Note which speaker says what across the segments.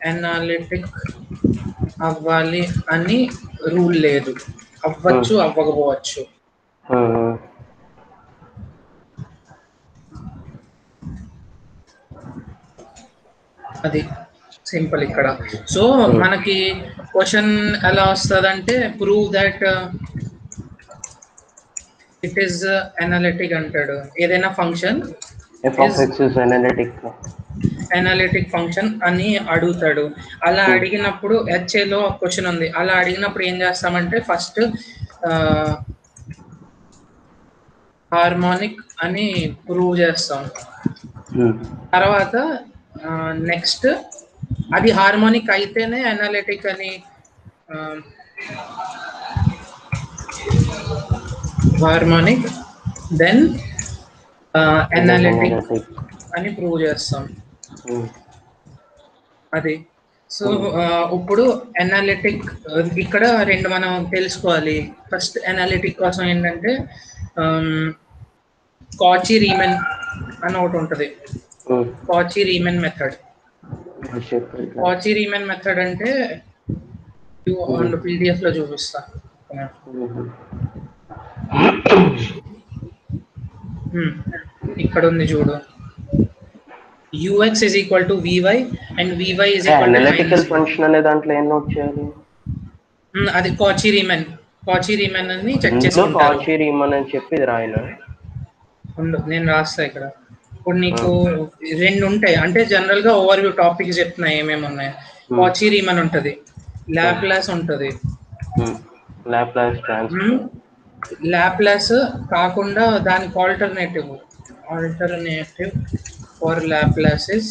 Speaker 1: Analytic అవ్వాలి అని rule లేదు అవ్వచ్చు అవ్వకపోవచ్చు అది సింపుల్ ఇక్కడ సో మనకి క్వశ్చన్ ఎలా వస్తుందంటే prove that it is analytic అంటాడు ఏదైనా function
Speaker 2: f of x is analytic
Speaker 1: analytic function అని అడుగుతాడు అలా అడిగినప్పుడు హెచ్ఏలో క్వశ్చన్ ఉంది అలా అడిగినప్పుడు ఏం చేస్తామంటే ఫస్ట్ హార్మోనిక్ అని ప్రూవ్ చేస్తాం తర్వాత నెక్స్ట్ అది హార్మోనిక్ అయితేనే అనాలిటిక్ అని హార్మోనిక్ దెన్ అనాలిటిక్ అని ప్రూవ్ చేస్తాం అది సో ఇప్పుడు అనాలిటిక్ ఇక్కడ రెండు మనం తెలుసుకోవాలి ఫస్ట్ అనాలిటిక్ కోసం ఏంటంటే కాచి రీమెన్ అని ఒకటి ఉంటుంది Cauchy Riemann method Cauchy Riemann method అంటే పీడిఎఫ్ లో చూపిస్తా Hmm. ఇక్కడ ఉంది చూడు ux is equal to vy and vy is equal to
Speaker 2: analytical
Speaker 1: minus
Speaker 2: function అనే దాంట్లో ఏం నోట్ చేయాలి
Speaker 1: Hmm, అది కాచి రీమెన్ కాచి రీమెన్ అని చెక్
Speaker 2: ఇంట్లో
Speaker 1: చేసుకుంటారు
Speaker 2: కాచి రీమన్ అని చెప్పి ఇది రాయన
Speaker 1: ఉండు నేను రాస్తా ఇక్కడ ఇప్పుడు నీకు రెండు ఉంటాయి అంటే జనరల్ గా ఓవర్ వ్యూ టాపిక్స్ చెప్తున్నా ఏమేమి ఉన్నాయి కాచి రీమన్ ఉంటది ల్యాప్లాస్ ఉంటది
Speaker 2: లాప్లాస్ ట్రాన్స్ఫర్
Speaker 1: ల్యాప్లాస్ కాకుండా దానికి ఆల్టర్నేటివ్ ఆల్టర్నేటివ్ ఫర్ ల్యాప్లాసెస్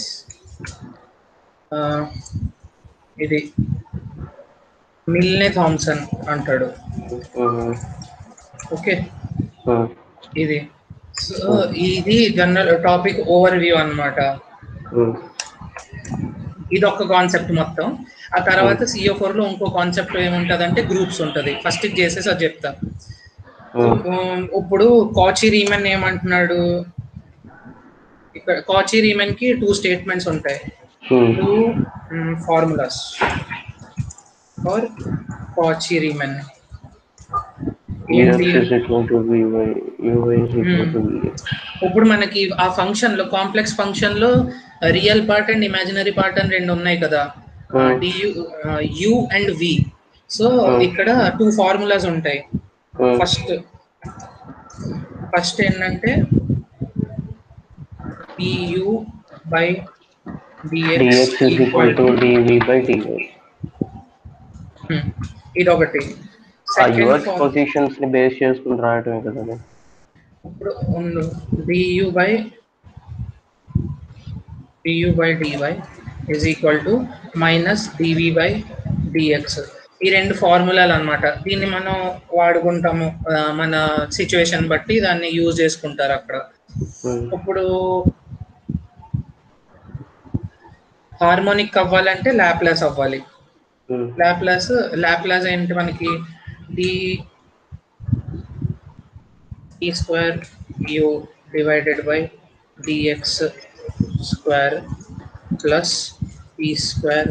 Speaker 1: ఇది మిల్నే థామ్సన్ అంటాడు ఓకే ఇది సో ఇది జనరల్ టాపిక్ ఓవర్ వ్యూ అనమాట ఇది ఒక కాన్సెప్ట్ మొత్తం ఆ తర్వాత సిఓ ఫోర్ లో ఇంకో కాన్సెప్ట్ ఏముంటది అంటే గ్రూప్స్ ఉంటది ఫస్ట్ ఇది చేసేసి అది చెప్తా ఉమ్, ఇప్పుడు కాచి రీమన్ ఏమంటున్నాడు ఇక్కడ కాచి రీమన్ కి టూ స్టేట్మెంట్స్ ఉంటాయి two formulas for Cauchy Riemann ఏంటి ఇప్పుడు మనకి ఆ ఫంక్షన్ లో కాంప్లెక్స్ ఫంక్షన్ లో real part and imaginary part అని రెండు ఉన్నాయి కదా du u and v so ఇక్కడ టూ ఫార్ములాస్ ఉంటాయి ఫస్ట్ ఫస్ట్ ఏంటంటే du by
Speaker 2: dx
Speaker 1: dx
Speaker 2: is equal to dv by dy
Speaker 1: ఇది ఒకటి
Speaker 2: ఆ
Speaker 1: Second
Speaker 2: యూఎక్స్
Speaker 1: form-
Speaker 2: పొజిషన్స్ ని బేస్ చేసుకుని రాయటమే కదా అది.
Speaker 1: ఇప్పుడు ఉండు du by du by dy is equal to minus dv by dx ఈ రెండు ఫార్ములాలు అన్నమాట దీన్ని మనం వాడుకుంటాము ఆ, మన సిచ్యువేషన్ బట్టి దాన్ని యూజ్ చేసుకుంటారు అక్కడ
Speaker 2: Hmm.
Speaker 1: ఇప్పుడు హార్మోనిక్ అవ్వాలంటే ల్యాప్లాస్ అవ్వాలి
Speaker 2: Hmm.
Speaker 1: లాప్లాస్ లాప్లాస్ ఏంటి మనకి d d square u divided by dx square plus p square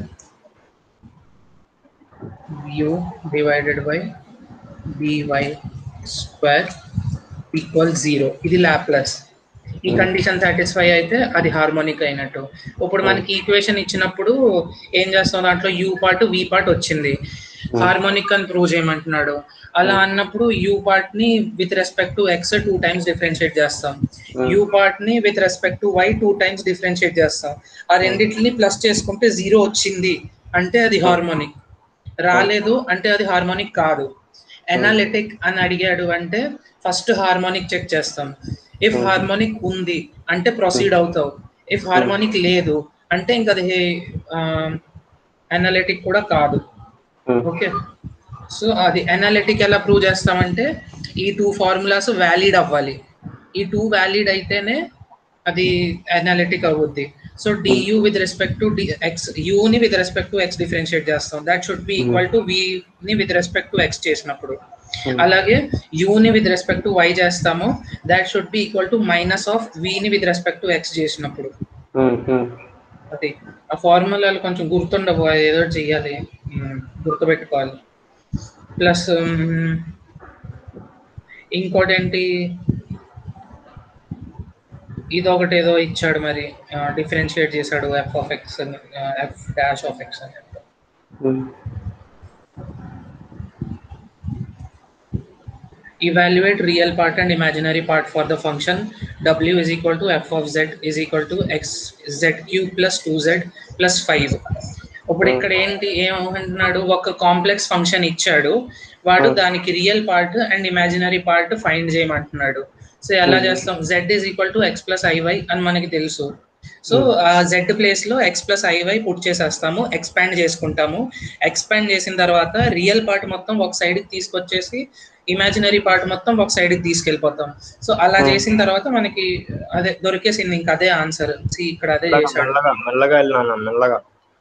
Speaker 1: u divided by DY square equal zero ఇది లాప్లాస్ ఈ కండిషన్ సాటిస్ఫై అయితే అది హార్మోనిక్ అయినట్టు ఇప్పుడు మనకి ఈక్వేషన్ ఇచ్చినప్పుడు ఏం చేస్తాం దాంట్లో యూ పార్ట్ వి పార్ట్ వచ్చింది హార్మోనిక్ అని ప్రూవ్ చేయమంటున్నాడు అలా అన్నప్పుడు యూ పార్ట్ ని with respect to x two times differentiate చేస్తాం యూ పార్ట్ ని with respect to y two times differentiate చేస్తాం ఆ రెండింటిని ప్లస్ చేసుకుంటే జీరో వచ్చింది అంటే అది హార్మోనిక్ రాలేదు అంటే అది హార్మోనిక్ కాదు ఎనాలిటిక్ అని అడిగాడు అంటే ఫస్ట్ హార్మోనిక్ చెక్ చేస్తాం ఇఫ్ హార్మోనిక్ ఉంది అంటే ప్రొసీడ్ అవుతావు ఇఫ్ హార్మోనిక్ లేదు అంటే ఇంకా అది ఎనాలిటిక్ కూడా కాదు
Speaker 2: Hmm.
Speaker 1: ఓకే సో అది ఎనాలిటిక్ ఎలా ప్రూవ్ చేస్తామంటే ఈ టూ ఫార్ములాస్ వ్యాలిడ్ అవ్వాలి ఈ టూ వ్యాలిడ్ అయితేనే అది అనాలిటిక్ అవుద్ది so d u with respect to d x ని with respect to x differentiate చేస్తాం that should be equal to ని విత్ రెస్పెక్ట్ టు ఎక్స్ చేసినప్పుడు అలాగే ని విత్ రెస్పెక్ట్ టు వై చేస్తాము that should be equal to minus of ని with respect to x చేసినప్పుడు
Speaker 2: Hmm. Hmm.
Speaker 1: అది ఆ ఫార్ములాలు కొంచెం గుర్తుండవు అది ఏదో ఒకటి చెయ్యాలి ఉమ్, గుర్తుపెట్టుకోవాలి ప్లస్ ఇంకోటి ఏంటి ఇది ఒకటి ఏదో ఇచ్చాడు మరి డిఫరెన్షియేట్ చేశాడు f of x f dash of x అని
Speaker 2: um.
Speaker 1: evaluate real part and imaginary part for the function w is equal to f of z is equal to x z cube plus 2z plus 5 ఇప్పుడు ఇక్కడ ఏంటి ఏమంటున్నాడు ఒక complex function ఇచ్చాడు వాడు
Speaker 2: Hmm.
Speaker 1: దానికి real part and imaginary part find చేయమంటున్నాడు so ఎలా
Speaker 2: Hmm.
Speaker 1: చేస్తాం z is equal to x plus i y అని మనకి తెలుసు సో ఆ జెడ్ ప్లేస్ లో ఎక్స్ ప్లస్ ఐవై పుట్ చేసేస్తాము ఎక్స్పాండ్ చేసుకుంటాము ఎక్స్పాండ్ చేసిన తర్వాత రియల్ పార్ట్ మొత్తం ఒక సైడ్ కి తీసుకొచ్చేసి ఇమాజినరీ పార్ట్ మొత్తం ఒక సైడ్ కి తీసుకెళ్ళిపోతాం సో అలా
Speaker 2: Hmm.
Speaker 1: చేసిన తర్వాత మనకి అదే దొరికేసింది ఇంకా అదే ఆన్సర్ ఇక్కడ అదే చేశాడు
Speaker 3: మెల్లగా మెల్లగా వెళ్ళినా మెల్లగా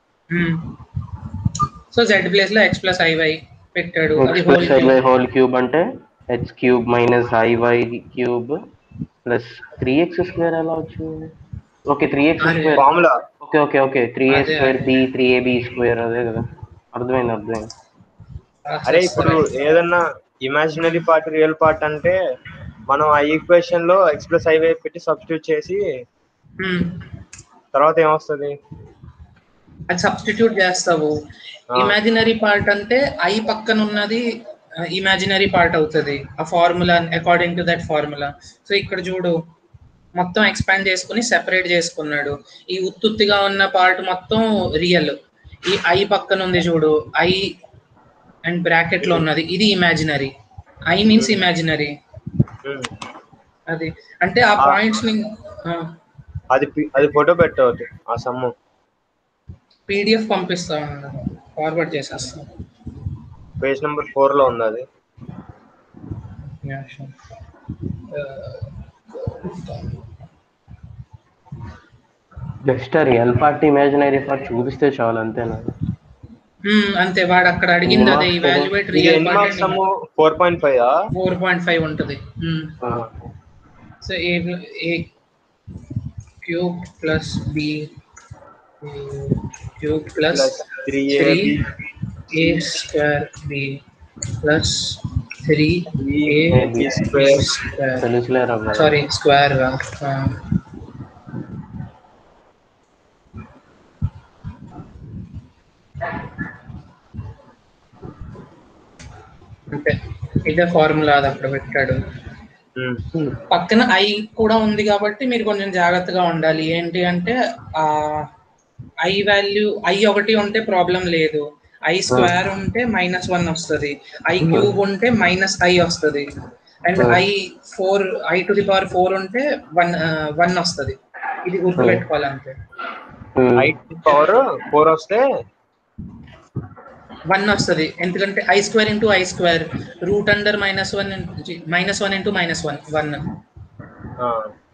Speaker 1: సో జెడ్ ప్లేస్ లో ఎక్స్ ప్లస్ ఐవై పెట్టాడు అది
Speaker 2: x
Speaker 1: whole
Speaker 2: plus i y whole cube అంటే h cube minus i y cube plus three x square ఎలా వచ్చింది ఓకే త్రీ ఎక్స్
Speaker 1: అరే.
Speaker 2: Square
Speaker 3: formula
Speaker 2: okay okay okay three a
Speaker 1: అదే,
Speaker 2: square
Speaker 1: అదే.
Speaker 2: B three a b square అదే కదా అర్థమైంది అర్థమైంది
Speaker 3: అరే ఇప్పుడు ఏదన్నా ఇమాజినరీ పార్ట్ రియల్ పార్ట్ అంటే మనం ఆ ఈక్వేషన్ లో ఎక్స్ ప్లస్ ఐవై పెట్టి సబ్స్టిట్యూట్ చేసి
Speaker 1: Hmm.
Speaker 3: తర్వాత ఏమొస్తుంది
Speaker 1: అది సబ్స్టిట్యూట్ చేస్తావు
Speaker 3: ఆ.
Speaker 1: ఇమాజినరీ పార్ట్ అంటే ఐ పక్కన ఉన్నది ఇమాజినరీ పార్ట్ అవుతుంది ఆ formula according to that formula so ఇక్కడ చూడు మొత్తం ఎక్స్పాండ్ చేసుకుని సెపరేట్ చేసుకున్నాడు ఈ ఉత్తుత్తిగా ఉన్న పార్ట్ మొత్తం రియల్ ఈ ఐ పక్కన ఉంది చూడు ఐ అండ్ బ్రాకెట్ లో ఉన్నది ఇది imaginary i means imaginary
Speaker 3: um.
Speaker 1: అది అంటే ఆ
Speaker 3: ఆ.
Speaker 1: పాయింట్స్ ని
Speaker 3: అది పి- అది ఫోటో పెట్టవచ్చు ఆ సమ్ము
Speaker 1: పీడిఎఫ్ పంపిస్తా ఫార్వర్డ్ చేసేస్తాను
Speaker 3: పేజ్ నెంబర్ ఫోర్ లో ఉంది అది
Speaker 1: Yeah, sure.
Speaker 2: Just real part imaginary part చూపిస్తే చాలు అంతేనా
Speaker 1: Hmm, అంతే వాడు అక్కడ అడిగింది అదే
Speaker 2: Marks
Speaker 1: ఇవాల్యుయేట్
Speaker 3: ఇది
Speaker 1: రియల్
Speaker 3: ఎన్ని మార్క్స్ సమ్ము four point five
Speaker 1: four point five ఉంటుంది so A a cube plus b cube plus
Speaker 3: plus three
Speaker 1: three a square b plus three a
Speaker 3: b square
Speaker 1: square
Speaker 2: తెలుసులే రవ్వ
Speaker 1: సారీ స్క్వేర్ అంతే ఇదే formula అది అక్కడ పెట్టాడు పక్కన ఐ కూడా ఉంది కాబట్టి మీరు కొంచెం జాగ్రత్తగా ఉండాలి ఏంటి అంటే ఆ ఐ వాల్యూ ఐ ఒకటి ఉంటే ప్రాబ్లం లేదు ఐ స్క్వేర్ ఉంటే మైనస్ వన్ వస్తుంది ఐ క్యూబ్ ఉంటే మైనస్ ఐ వస్తుంది and i four i to the power four ఉంటే వన్ వన్ వస్తుంది ఇది గుర్తుపెట్టుకోవాలి అంతే
Speaker 3: ఐ పవర్ ఫోర్ వస్తే
Speaker 1: వన్ వస్తుంది ఎందుకంటే i square into i square root under minus one minus one into minus one one
Speaker 3: ఆ,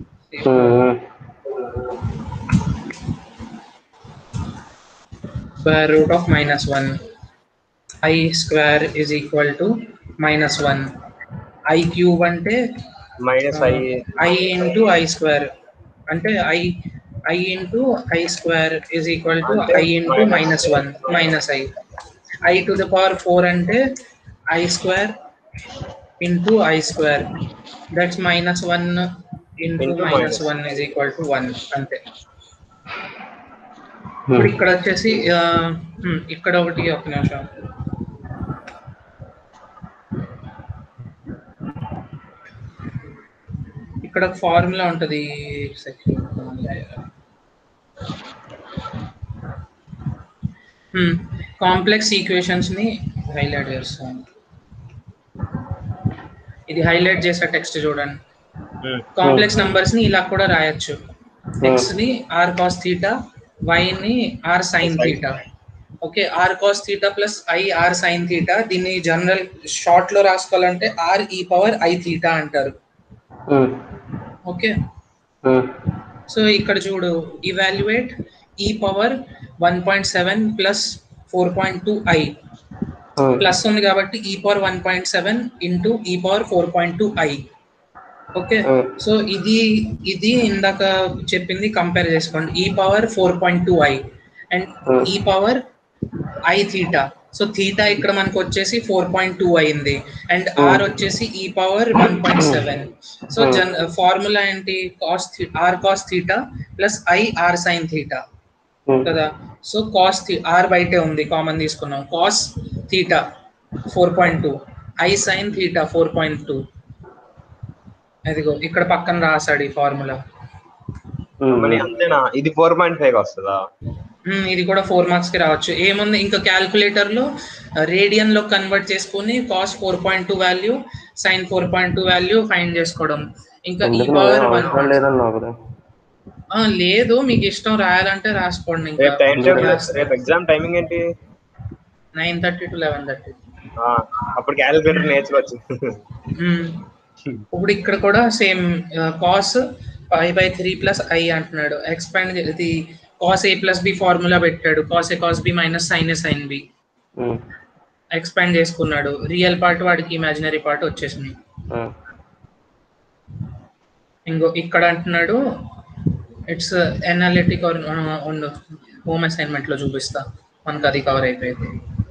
Speaker 1: square root of minus 1 i square is equal to minus 1 i cube అంటే
Speaker 3: minus i
Speaker 1: i into i square అంటే i i into i square is equal to
Speaker 3: అంటే
Speaker 1: i into minus 1 minus i i to the power 4 అంటే i square into i square that's minus 1 into
Speaker 3: Into
Speaker 1: minus
Speaker 3: minus.
Speaker 1: 1 is equal to 1 అంతే ఇప్పుడు ఇక్కడ వచ్చేసి ఆ, హ్మ్, ఇక్కడ ఒకటి ఒక నిమిషం ఇక్కడ ఒక ఫార్ములా ఉంటుంది కాంప్లెక్స్ ఈక్వేషన్స్ ని హైలైట్ చేస్తాను ఇది హైలైట్ చేసే టెక్స్ట్ చూడండి కాంప్లెక్స్ నంబర్స్ ని ఇలా కూడా రాయొచ్చు ఎక్స్ ని ఆర్ కాస్ థీటా వై ని r sine theta okay r cos theta plus i r sine theta దీన్ని జనరల్ షార్ట్ లో రాసుకోవాలంటే r e power i theta అంటారు ఓకే సో ఇక్కడ చూడు evaluate e power one point seven plus four point two i plus ఉంది కాబట్టి e power one point seven into e power four point two i okay
Speaker 2: Hmm.
Speaker 1: So ఇది ఇది ఇందాక చెప్పింది compare చేసుకోండి e power four point two i and
Speaker 2: Hmm.
Speaker 1: E power i theta so theta ఇక్కడ మనకు వచ్చేసి ఫోర్ పాయింట్ టూ అయింది and
Speaker 2: Hmm.
Speaker 1: R వచ్చేసి e power one point seven so
Speaker 2: Hmm.
Speaker 1: జన్ ఫార్ములా ఏంటి cos r cos theta plus i r sine theta
Speaker 2: um,
Speaker 1: కదా so cos r బయటే ఉంది కామన్ తీసుకున్నాం cos theta four point two i sine theta four point two అదిగో ఇక్కడ పక్కన రాసాడు ఈ ఫార్ములా
Speaker 2: ఉమ్,
Speaker 3: మళ్ళీ అంతేనా ఇది ఫోర్ పాయింట్ ఫైవ్ వస్తుందా
Speaker 1: ఇది కూడా ఫోర్ మార్క్స్ కి రావచ్చు ఏముంది ఇంకా క్యాల్కులేటర్ లో రేడియన్ లో కన్వర్ట్ చేసుకుని cos four point two value sine four point two value find చేసుకోవడం ఇంకా ఈ
Speaker 2: ఎందుకు
Speaker 1: పవర్
Speaker 2: నువ్వేం
Speaker 1: వన్
Speaker 2: అవసరం లేదన్నావు కదా
Speaker 1: లేదు మీకు ఇష్టం రాయాలంటే రాసుకోండి
Speaker 3: రేపు
Speaker 1: ఇంకా
Speaker 3: టైం టేబుల్ రేపు ఎగ్జామ్ టైమింగ్ ఏంటి
Speaker 1: nine thirty to eleven thirty
Speaker 3: ఆ, అప్పుడు క్యాలిక్యులేటర్ నేర్చుకోవచ్చు
Speaker 1: మ్మ్. ఇప్పుడు ఇక్కడ కూడా same cos five by three plus i అంటున్నాడు ఎక్స్పాండ్ ఇది cos a plus b formula పెట్టాడు cos a cos b minus sine a sine b
Speaker 2: um,
Speaker 1: expand చేసుకున్నాడు రియల్ పార్ట్ వాడికి ఇమాజినరీ పార్ట్ వచ్చేసింది
Speaker 2: ఉమ్,
Speaker 1: ఇంకో ఇక్కడ అంటున్నాడు ఇట్స్ ఎనాలిటిక్ ఆర్ ఉండు హోమ్ అసైన్మెంట్ లో చూపిస్తా మనకు అది కవర్ అయిపోయింది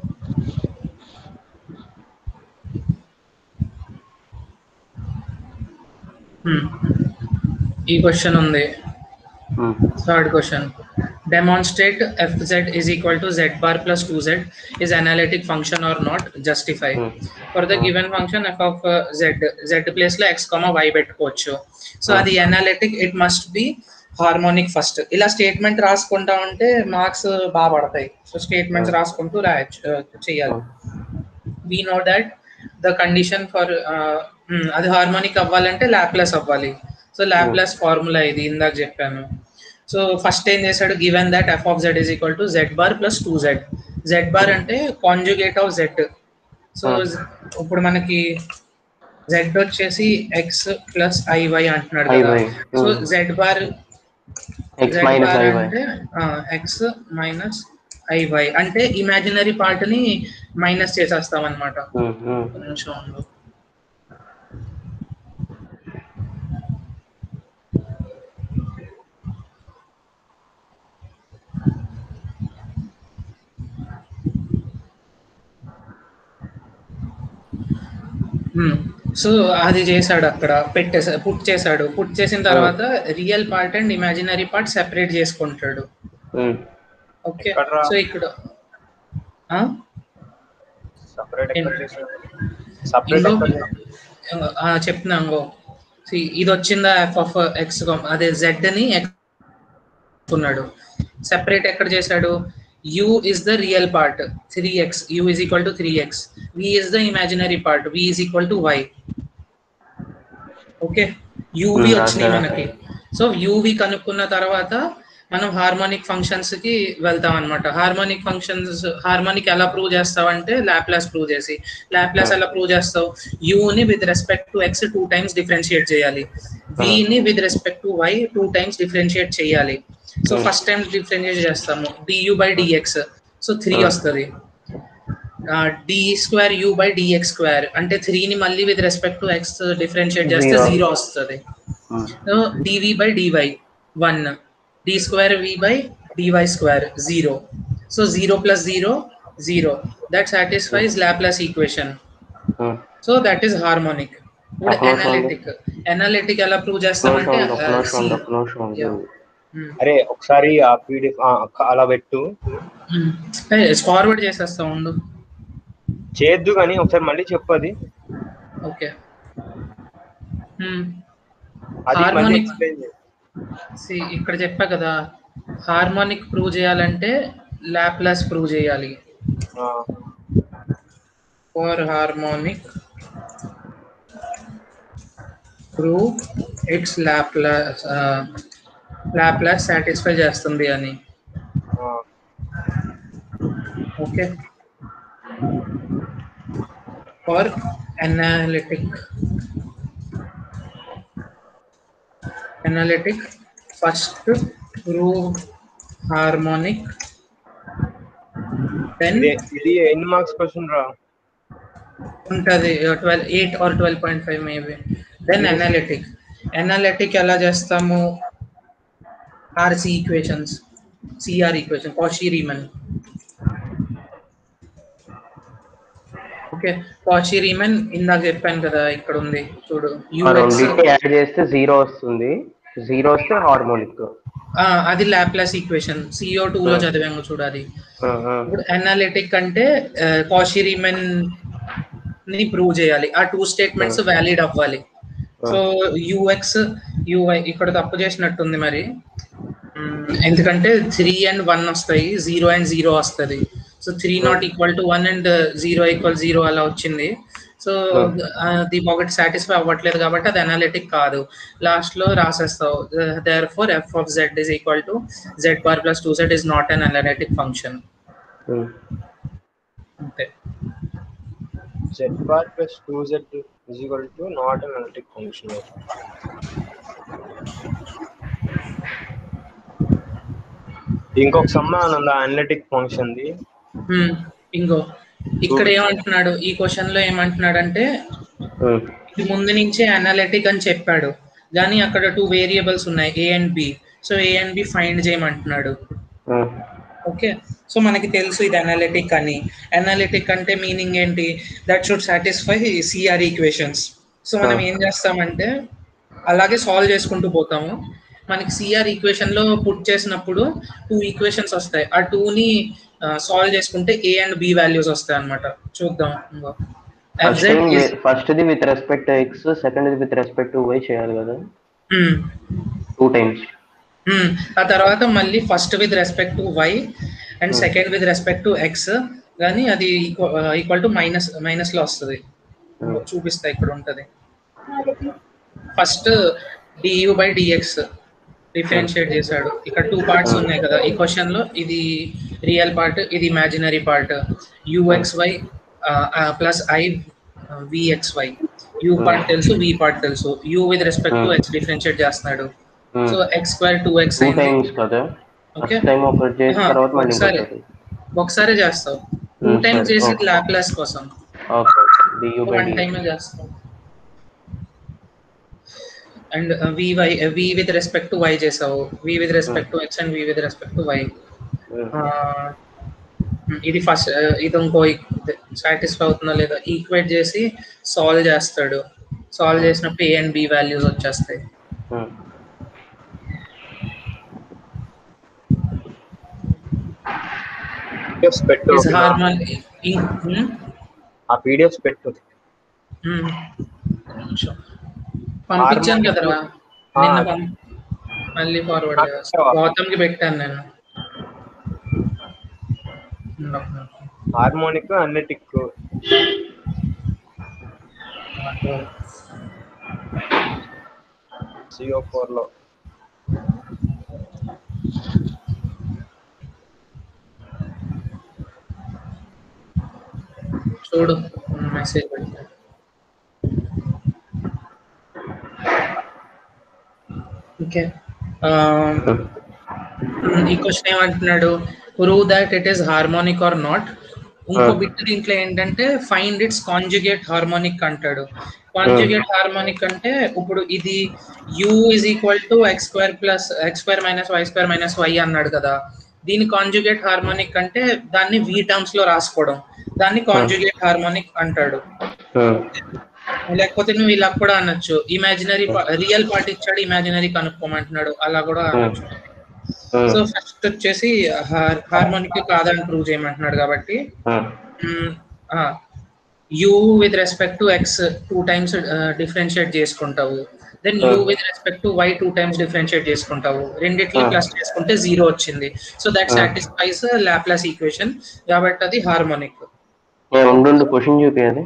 Speaker 1: Hmm. ఈ క్వశ్చన్ ఉంది
Speaker 2: um,
Speaker 1: third question demonstrate fz is equal to z bar plus 2z is analytic function or not justify
Speaker 2: Hmm.
Speaker 1: for the given function f of uh, z z place లో x comma y పెట్టుకోవచ్చు so అది analytic it must be harmonic first ఇలా statement రాసుకుంటా ఉంటే marks బాగా పడతాయి so statements రాసుకుంటూ రాయొచ్చు uh, చేయాలి we know that the condition for అది హార్మోనిక్ అవ్వాలంటే లాప్లస్ అవ్వాలి సో లాప్లస్ ఫార్ములా ఇది ఇందాక చెప్పాను సో ఫస్ట్ ఏం చేశాడు given that f of z is equal to z bar plus two z z bar అంటే కాంజుగేట్ ఆఫ్ జెడ్ సో ఇప్పుడు మనకి జెడ్ వచ్చేసి ఎక్స్ ప్లస్ ఐవై అంటున్నాడు కదా
Speaker 2: IY,
Speaker 1: so
Speaker 2: hmm.
Speaker 1: Z bar
Speaker 2: x minus i y
Speaker 1: అంటే x minus i y అంటే imaginary part ని minus చేసేస్తాం అనమాట
Speaker 2: ఉమ్, ఉమ్,
Speaker 1: నిమిషం ఉండు. సో అది చేశాడు అక్కడ పెట్టేసా పుట్ చేశాడు పుట్ చేసిన తర్వాత real part and imaginary part separate చేసుకుంటాడు
Speaker 2: ఉమ్,
Speaker 1: ఓకే
Speaker 3: ఎక్కడ్రా?
Speaker 1: సో ఇక్కడ ఆ?
Speaker 3: సపరేట్
Speaker 1: ఏంటి?
Speaker 3: సపరేట్
Speaker 1: ఇంకో ఆ, చెప్తున్నా ఇంకో See, ఇది వచ్చిందా ఎఫ్ ఆఫ్ ఎక్స్ అదే జెడ్ అని X ఉన్నాడు సెపరేట్ ఎక్కడ చేశాడు u is the real part three x u is equal to three x v is the imaginary part v is equal to y okay u v
Speaker 2: Hmm,
Speaker 1: వచ్చినాయి
Speaker 2: అర్థం.
Speaker 1: మనకి so UV కనుక్కున్న తర్వాత మనం హార్మోనిక్ ఫంక్షన్స్ కి వెళ్తాం అనమాట హార్మోనిక్ ఫంక్షన్స్ హార్మోనిక్ ఎలా ప్రూవ్ చేస్తావంటే లాప్లాస్ ప్రూవ్ చేసి లాప్లాస్ ఎలా ప్రూవ్ చేస్తావు ని with respect to x two times differentiate చేయాలి ని with respect to y two times differentiate చేయాలి so
Speaker 2: Hmm.
Speaker 1: First time differentiate చేస్తాము d u by d x so three
Speaker 2: Hmm.
Speaker 1: వస్తుంది d square u by dx square అంటే three ని మళ్ళీ with respect to x differentiate చేస్తే
Speaker 2: Zero.
Speaker 1: Zero వస్తుంది
Speaker 2: um,
Speaker 1: so dv by d y one d square v by DY square zero so zero plus zero zero that satisfies Laplace equation
Speaker 2: um.
Speaker 1: So that is harmonic ఇప్పుడు
Speaker 2: ఒక్క నిమిషం
Speaker 1: analytic analytic ఎలా prove
Speaker 2: ఒక్క
Speaker 1: చేస్తామంటే
Speaker 2: నిమిషం, ఒక్క నిమిషం,
Speaker 1: uh,
Speaker 2: ఒక్క నిమిషం ఉండు.
Speaker 1: Yeah. Hmm.
Speaker 3: అరే ఒకసారి ఆ పీడిఎఫ్ అలా పెట్టు
Speaker 1: Hmm. Hey, ఫార్వర్డ్ చేసేస్తా ఉండు
Speaker 3: చేయొద్దు కానీ ఒకసారి మళ్ళీ చెప్పు అది
Speaker 1: ఓకే
Speaker 3: అది మళ్ళీ
Speaker 1: Harmonic.
Speaker 3: ఎక్స్ప్లెయిన్ చేయి
Speaker 1: See, ఇక్కడ చెప్పా కదా హార్మోనిక్ ప్రూవ్ చేయాలంటే లాప్లాస్ ప్రూవ్ చేయాలి
Speaker 3: ఆ,
Speaker 1: for harmonic prove its laplace uh, laplace satisfy చేస్తుంది అని
Speaker 3: ఆ.
Speaker 1: Okay for analytic analytic first prove harmonic then
Speaker 3: ఇది ఇది ఎన్ని మార్క్స్ క్వశ్చన్ రా
Speaker 1: ఉంటుంది twelve eight or twelve point five maybe then analytic analytic ఎలా చేస్తాము RC equations CR equation Cauchy Riemann okay Cauchy Riemann ఇందాక చెప్పాను కదా ఇక్కడ ఉంది చూడు
Speaker 2: ఆ
Speaker 1: యూఎక్స్
Speaker 2: రెండింటికి యాడ్ చేస్తే జీరో వస్తుంది జీరో వస్తే హార్మోనిక్
Speaker 1: అది లాప్లాస్ ఈక్వేషన్ సిఓ టూ లో చదివాము చూడాలి ఇప్పుడు అనాలిటిక్ అంటే కాషీ రీమన్ ని ప్రూవ్ చేయాలి ఆ టూ స్టేట్మెంట్స్ వ్యాలిడ్ అవ్వాలి సో యూఎక్స్ యూఐ ఇక్కడ తప్పు చేసినట్టుంది మరి మ్మ్, ఎందుకంటే త్రీ అండ్ వన్ వస్తాయి జీరో అండ్ జీరో వస్తుంది so three not equal to one and zero equal zero అలా వచ్చింది సో అది ఒకటి సాటిస్ఫై అవ్వట్లేదు కాబట్టి అది అనాలిటిక్ కాదు లాస్ట్ లో రాసేస్తావు therefore f of z is equal to z bar plus two z is not an analytic function అంతే
Speaker 3: z bar plus two z is equal to not an analytic function ఇంకొక సమ్మానం ఉంది analytic function the
Speaker 1: హ్మ్, ఇంకో ఇక్కడ ఏమంటున్నాడు ఈ question లో ఏమంటున్నాడు అంటే ఇది ముందు నుంచే అనాలిటిక్ అని చెప్పాడు కానీ అక్కడ టూ వేరియబుల్స్ ఉన్నాయి a and b so a and B find చేయమంటున్నాడు ఓకే సో మనకి తెలుసు ఇది అనాలిటిక్ అని అనాలిటిక్ అంటే మీనింగ్ ఏంటి that should satisfy CR equations so మనం ఏం చేస్తామంటే అలాగే సాల్వ్ చేసుకుంటూ పోతాము మనకి సిఆర్ ఈక్వేషన్ లో పుట్ చేసినప్పుడు టూ ఈక్వేషన్స్ వస్తాయి ఆ టూ ని సాల్వ్ చేసుకుంటే ఏ అండ్ బి వాల్యూస్ వస్తాయి అనమాట చూద్దాం ఇంకో
Speaker 2: first
Speaker 1: FZ is-
Speaker 2: first the with respect x second the with respect to y చేయాలి కదా
Speaker 1: Hmm.
Speaker 2: Two times
Speaker 1: Hmm. ఆ తర్వాత మళ్ళీ first with respect to y and second with respect to x కానీ అది ఈక్వల్ టు మైనస్ మైనస్ లో వస్తుంది చూపిస్తా ఇక్కడ ఉంటది first d u by d x differentiate చేశాడు ఇక్కడ టూ పార్ట్స్ ఉన్నాయి కదా ఈ క్వశ్చన్ లో ఇది రియల్ పార్ట్ ఇది imaginary part u x y plus i v x y u part తెలుసు వి పార్ట్ తెలుసు u with respect to x differentiate చేస్తున్నాడు so x square two x
Speaker 2: two
Speaker 1: అయింది
Speaker 2: టైమ్స్ కదా
Speaker 1: ఓకే
Speaker 2: ఫస్ట్ టైం ఒకటి చేసిన
Speaker 1: ఆహా,
Speaker 2: తర్వాత మళ్ళీ
Speaker 1: ఒకసారి.
Speaker 2: ఇంకొకటి
Speaker 1: ఒకసారి చేస్తావు టూ
Speaker 2: Hmm,
Speaker 1: టైమ్స్
Speaker 2: సరే,
Speaker 1: చేసి
Speaker 2: okay.
Speaker 1: లాప్లాస్ కోసం
Speaker 2: okay d u by
Speaker 1: one time చేస్తాం and v y v with respect to y చేసావు v with respect to x and v with respect to y ఇది ఫస్ట్ ఇది ఇంకో సాటిస్ఫై అవుతుందో లేదో ఈక్వేట్ చేసి సాల్వ్ చేస్తాడు సాల్వ్ చేసినప్పుడు ఏ అండ్ బి వాల్యూస్ వచ్చేస్తాయి
Speaker 3: పీడిఎఫ్స్ పెట్టు
Speaker 1: ఇస్ హార్మోన్
Speaker 3: ఆ పీడిఎఫ్స్ పెట్టు
Speaker 1: పంపించాను కదరా
Speaker 3: ఆ.
Speaker 1: నిన్న పం- మళ్ళీ ఫార్వర్డ్
Speaker 3: పంపించావా?
Speaker 1: గౌతమ్కి పెట్టాను నేను ఉండు ఒక నిమిషం.
Speaker 3: హార్మోనిక్ అనలిటిక్ సిఓ ఫోర్ లో
Speaker 1: చూడు మెసేజ్ పెట్టాను ఓకే ఈ క్వశ్చన్ ఏమంటున్నాడు prove that it is harmonic or not ఇంకో
Speaker 2: Hmm.
Speaker 1: బిట్ దీంట్లో ఏంటంటే ఫైండ్ ఇట్స్ కాంజుగేట్ హార్మోనిక్ అంటాడు కాంజుగేట్ హార్మోనిక్ అంటే ఇప్పుడు ఇది u is equal to x square plus x square minus y square minus y అన్నాడు కదా దీని కాంజుగేట్ హార్మోనిక్ అంటే దాన్ని వి టర్మ్స్ లో రాసుకోవడం దాన్ని కాంజుగేట్ హార్మోనిక్ అంటాడు లేకపోతే నువ్వు ఇలా కూడా అనొచ్చు ఇమాజినరీ రియల్ పార్ట్ ఇచ్చాడు ఇమాజినరీ కనుక్కోమంటున్నాడు అలా కూడా అనొచ్చు సో ఫస్ట్ వచ్చేసి హార్మోనిక్ కాదని ప్రూవ్ చేయమంటున్నాడు కాబట్టి u with respect to x two times differentiate చేసుకుంటావు then u with respect to y two times differentiate చేసుకుంటావు రెండిట్లో
Speaker 2: Hmm.
Speaker 1: ప్లస్ చేసుకుంటే జీరో వచ్చింది so that
Speaker 2: Hmm.
Speaker 1: Satisfies Laplace equation కాబట్టి అది హార్మోనిక్
Speaker 2: ఉండు క్వశ్చన్ చూపించాలి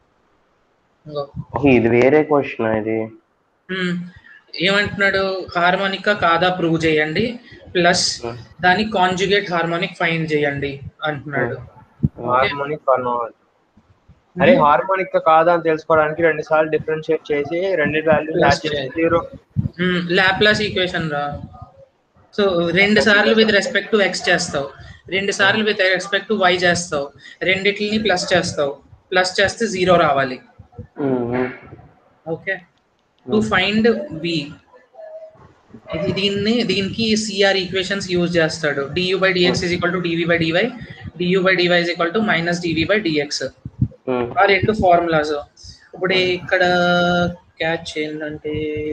Speaker 2: ఇది వేరే క్వశ్చన్ ఇది
Speaker 1: ఏమంటున్నాడు హార్మోనిక్ కాదా ప్రూవ్ చేయండి ప్లస్
Speaker 2: Hmm.
Speaker 1: దాని కాంజుగేట్ హార్మోనిక్ ఫైండ్ చేయండి అంటున్నాడు
Speaker 3: హార్మోనిక్ ఆర్ నాట్ అరే హార్మోనిక్ కాదా అని తెలుసుకోవడానికి రెండు సార్లు డిఫరెన్షియేట్ చేసి రెండు వాల్యూస్ యాడ్ చేసి జీరో
Speaker 1: లాప్లాస్ ఈక్వేషన్ రా సో రెండు సార్లు విత్ రెస్పెక్ట్ టు ఎక్స్ చేస్తావు రెండు సార్లు విత్ రెస్పెక్ట్ టు వై చేస్తావు రెండిట్లని ప్లస్ చేస్తావు ప్లస్ చేస్తే జీరో రావాలి ఓకే టు ఫైండ్ వి ఇది దీన్ని దీనికి సిఆర్ ఈక్వేషన్స్ యూజ్ చేస్తాడు du by dx is equal to dv by dy du by dy is equal to minus dv by dx ఆ రెండు ఫార్ములాస్ ఇప్పుడు ఇక్కడ క్యాచ్ ఏంటంటే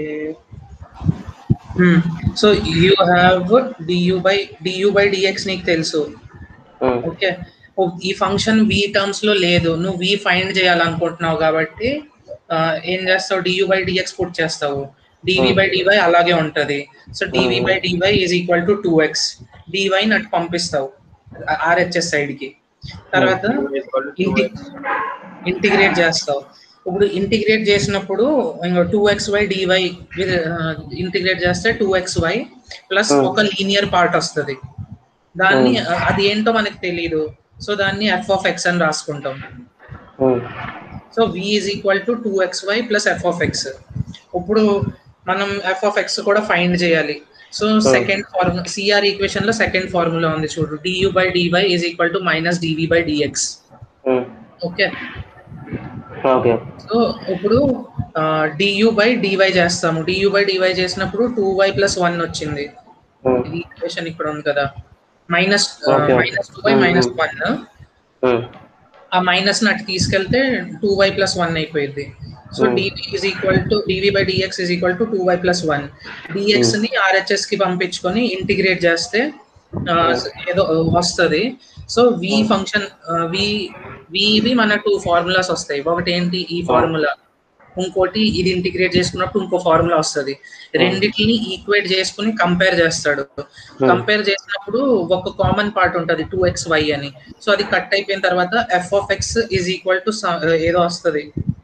Speaker 1: so you have du by du by dx నీకు తెలుసు okay ఈ function వి terms లో లేదు నువ్వు వి ఫైండ్ చేయాలనుకుంటున్నావు కాబట్టి ఆ, ఏం చేస్తావు డియూ బై డిఎక్స్ పుట్ చేస్తావు డివి బై డివై అలాగే ఉంటది so dv by dy is equal to two x dy నట్టు పంపిస్తావు ఆర్హెచ్ఎస్ సైడ్ కి తర్వాత ఇంటి ఇంటిగ్రేట్ చేస్తావు ఇప్పుడు ఇంటిగ్రేట్ చేసినప్పుడు two x y dy integrate చేస్తే two x y plus
Speaker 2: Hmm.
Speaker 1: ఒక లీనియర్ పార్ట్ వస్తుంది దాన్ని ఆ, అది ఏంటో మనకు తెలియదు సో దాన్ని ఎఫ్ ఆఫ్ ఎక్స్ అని రాసుకుంటాం so v is equal to two x y plus f of x ఇప్పుడు మనం ఎఫ్ ఆఫ్ ఎక్స్ కూడా ఫైండ్ చేయాలి so second formula CR equation లో సెకండ్ ఫార్ములా ఉంది చూడు du by dy is equal to minus dv by dx okay
Speaker 2: okay
Speaker 1: so ఇప్పుడు du by dy చేస్తాము du by dy చేసినప్పుడు టూ వై ప్లస్ వన్ వచ్చింది ఇది equation ఇక్కడ ఉంది కదా minus
Speaker 2: Okay.
Speaker 1: Minus two y
Speaker 2: Hmm.
Speaker 1: Minus one ఆ minus నటు తీసుకెళ్తే టూ వై ప్లస్ వన్ అయిపోయింది so
Speaker 2: Hmm.
Speaker 1: Dv is equal to dv by dx is equal to two y plus one dx ని RHS కి పంపించుకొని integrate చేస్తే ఆ, ఏదో వస్తుంది so v
Speaker 2: Hmm.
Speaker 1: Function v వివి మన టూ ఫార్ములాస్ వస్తాయి ఒకటి ఏంటి ఈ ఫార్ములా ఇంకోటి ఇది ఇంటిగ్రేట్ చేసుకున్నప్పుడు ఇంకో ఫార్ములా వస్తుంది రెండిటిని ఈక్వేట్ చేసుకుని కంపేర్ చేస్తాడు కంపేర్ చేసినప్పుడు ఒక కామన్ పార్ట్ ఉంటది టూ ఎక్స్ వై అని సో అది కట్ అయిపోయిన తర్వాత f of x is equal to ఏదో వస్తుంది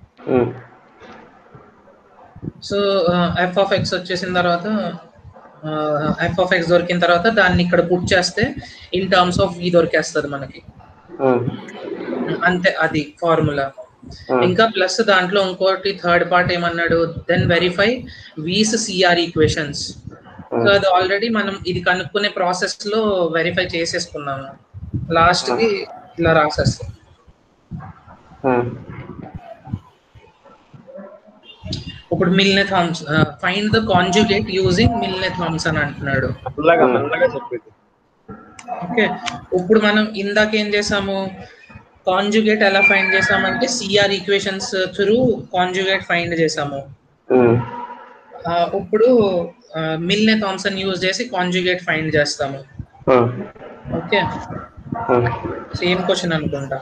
Speaker 1: సో ఎఫ్ ఆఫ్ ఎక్స్ వచ్చేసిన తర్వాత ఎఫ్ ఆఫ్ ఎక్స్ దొరికిన తర్వాత దాన్ని ఇక్కడ పుట్ చేస్తే ఇన్ టర్మ్స్ ఆఫ్ వి దొరికేస్తుంది మనకి అంతే అది ఫార్ములా ఇంకా ప్లస్ దాంట్లో ఇంకోటి థర్డ్ పార్ట్ ఏమన్నాడు then verify v's CR equations so అది ఆల్రెడీ మనం ఇది కనుక్కునే ప్రాసెస్ లో వెరిఫై చేసేసుకున్నాము లాస్ట్ కి ఇలా రాసేస్తాం ఇప్పుడు Milne Thomson find the conjugate using Milne Thomson అంటున్నాడు
Speaker 3: మెల్లగా మెల్లగా చెప్పింది
Speaker 1: ఓకే ఇప్పుడు మనం ఇందాక ఏం చేసాము కాంజుగేట్ ఎలా ఫైండ్ చేసామంటే CR equations through conjugate find చేసాము ఆ, ఇప్పుడు మిల్నే థామ్సన్ యూజ్ చేసి కాంజుగేట్ ఫైండ్ చేస్తాము ఓకే సేమ్ క్వశ్చన్ అనుకుంటా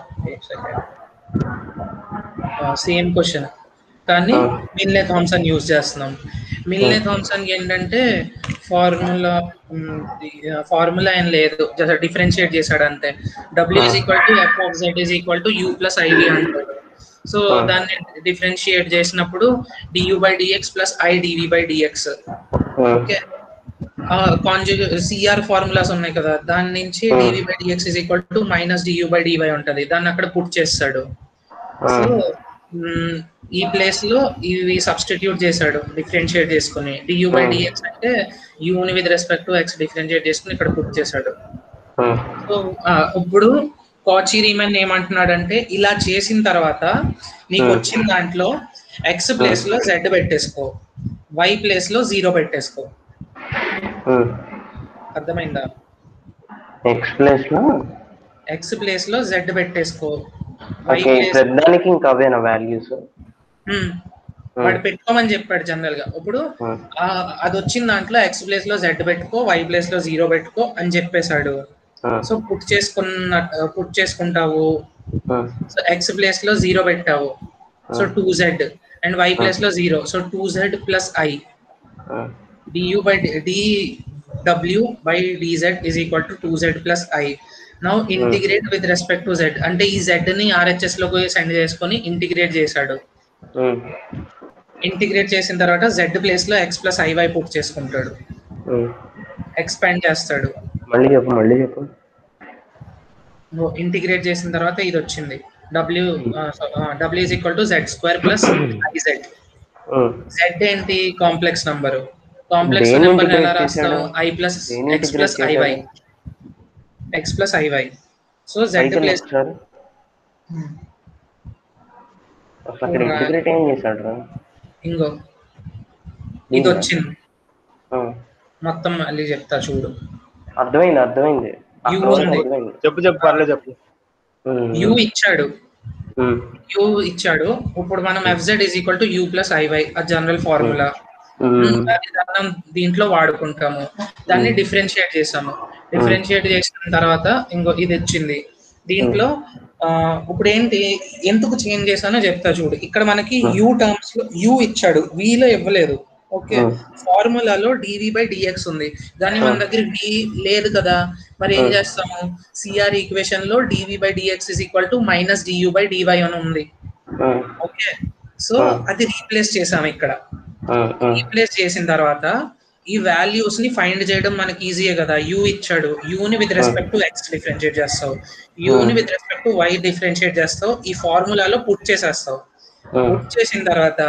Speaker 1: సేమ్ క్వశ్చన్ కానీ
Speaker 2: Ah.
Speaker 1: మిల్నే థామ్సన్ యూజ్ చేస్తున్నాం మిల్నే థామ్సన్ ఏంటంటే ఫార్ములా ఫార్ములా ఏం లేదు జస్ట్ డిఫరెన్షియేట్ చేశాడు అంతే డబ్ల్యూ is equal to f of z is equal to u plus i v అంటాడు సో
Speaker 2: Ah.
Speaker 1: దాన్ని డిఫరెన్షియేట్ చేసినప్పుడు du by dx plus i dv by dx okay కాంజుగే CR formulas ఉన్నాయి కదా దాని నుంచి
Speaker 2: Hmm.
Speaker 1: Dv by dx is equal to minus du by dy ఉంటది దాన్ని అక్కడ పుట్ చేస్తాడు సో మ్, ఈ ప్లేస్ లో ఇవి సబ్స్టిట్యూట్ చేశాడు డిఫరెన్షియేట్ చేసుకుని డియూ బై
Speaker 2: Hmm.
Speaker 1: డిఎక్స్ అంటే యూని with respect to x differentiate చేసుకుని ఇక్కడ పుట్ చేశాడు సో ఆ, ఇప్పుడు కాచి రీమన్ ఏమంటున్నాడంటే ఇలా చేసిన తర్వాత నీకు
Speaker 2: Hmm.
Speaker 1: వచ్చిన దాంట్లో ఎక్స్ ప్లేస్ లో జెడ్ పెట్టేసుకో వై ప్లేస్ లో జీరో పెట్టేసుకో అర్థమైందా
Speaker 2: ఎక్స్ ప్లేస్ లో
Speaker 1: ఎక్స్ ప్లేస్ లో జెడ్ పెట్టేసుకో వై
Speaker 2: ఓకే
Speaker 1: ప్లేస్
Speaker 2: ప్రతిదానికి ఇంకా అవేనా వాల్యూస్
Speaker 1: వాడు పెట్టుకోమని చెప్పాడు జనరల్ గా ఇప్పుడు ఆ, అది వచ్చిన దాంట్లో ఎక్స్ ప్లేస్ లో జెడ్ పెట్టుకో వై ప్లేస్ లో జీరో పెట్టుకో అని చెప్పేశాడు సో పుట్ చేసుకున్న పుట్ చేసుకుంటావు సో ఎక్స్ ప్లేస్ లో జీరో పెట్టావు so two z and y place లో zero so two z plus i du by d w by dz is equal to 2z plus i now integrate with respect to Z అంటే ఈ Z ని RHS లోకి send చేసుకొని integrate చేశాడు integrate చేసిన తర్వాత z place లో x plus i y put చేసుకుంటాడు ఎక్స్పాండ్ చేస్తాడు
Speaker 2: మళ్ళీ చెప్పు మళ్ళీ చెప్పు
Speaker 1: ఇంటిగ్రేట్ చేసిన తర్వాత ఇది వచ్చింది W W is equal to Z square plus IZ Z ఏంటి కాంప్లెక్స్ నంబర్ కాంప్లెక్స్
Speaker 2: దేన్ని
Speaker 1: నెంబర్ ఎలా
Speaker 2: integrate
Speaker 1: రాస్తావు
Speaker 2: చేశాడు?
Speaker 1: ఐ ప్లస్
Speaker 2: దేన్ని
Speaker 1: ఎక్స్ ప్లస్
Speaker 2: integrate
Speaker 1: ఐవై
Speaker 2: చేశాడు?
Speaker 1: X plus IY so Z
Speaker 2: అయితే
Speaker 1: ప్లేస్
Speaker 2: ఒకసారి అసలు అక్కడ ఇంటిగ్రేట్ ఏం చేశాడు రా
Speaker 1: ఇంగో ఇది
Speaker 2: దీనిలో?
Speaker 1: వచ్చింది
Speaker 2: ఆ,
Speaker 1: మొత్తం మళ్ళీ చెప్తా చూడు
Speaker 2: అర్థమైంది అర్థమైంది అక్కడ వరకు
Speaker 1: ఉంది.
Speaker 2: అర్థమైంది
Speaker 3: చెప్పు చెప్పు పర్లేదు చెప్పు
Speaker 2: ఉమ్,
Speaker 1: యూ ఇచ్చాడు
Speaker 2: ఉమ్,
Speaker 1: యూ ఇచ్చాడు ఇప్పుడు మనం f z is equal to u plus i y ఆ జనరల్ ఫార్ములా
Speaker 2: ఉమ్,
Speaker 1: మనం దీంట్లో వాడుకుంటాము దాన్ని డిఫరెన్షియేట్ చేసాము డిఫరెన్షియేట్ చేసిన తర్వాత ఇంకో ఇది వచ్చింది దీంట్లో ఆ, ఇప్పుడు ఏంటి ఎందుకు చేంజ్ చేశానో చెప్తా చూడు ఇక్కడ మనకి యూ టర్మ్స్ లో యూ ఇచ్చాడు V లో ఇవ్వలేదు ఓకే
Speaker 2: Hmm.
Speaker 1: ఫార్ములాలో డివి బై డిఎక్స్ ఉంది కానీ మన
Speaker 2: Hmm.
Speaker 1: దగ్గర డి లేదు కదా మరి ఏం
Speaker 2: Hmm.
Speaker 1: చేస్తాము సిఆర్ ఈక్వేషన్ లో dv by dx is equal to minus du by dy అని ఉంది
Speaker 2: ఉమ్,
Speaker 1: ఓకే సో
Speaker 2: Hmm.
Speaker 1: అది రీప్లేస్ చేసాము ఇక్కడ
Speaker 2: ఉమ్, ఉమ్,
Speaker 1: రీప్లేస్ చేసిన తర్వాత ఈ వాల్యూస్ ని ఫైండ్ చేయడం మనకి ఈజీయే కదా యూ ఇచ్చాడు యూ ని with respect to x differentiate చేస్తావు యూ ని with respect to y differentiate చేస్తావు ఈ ఫార్ములాలో పుట్ చేసేస్తావు
Speaker 2: ఉమ్,
Speaker 1: పుట్ చేసిన తర్వాత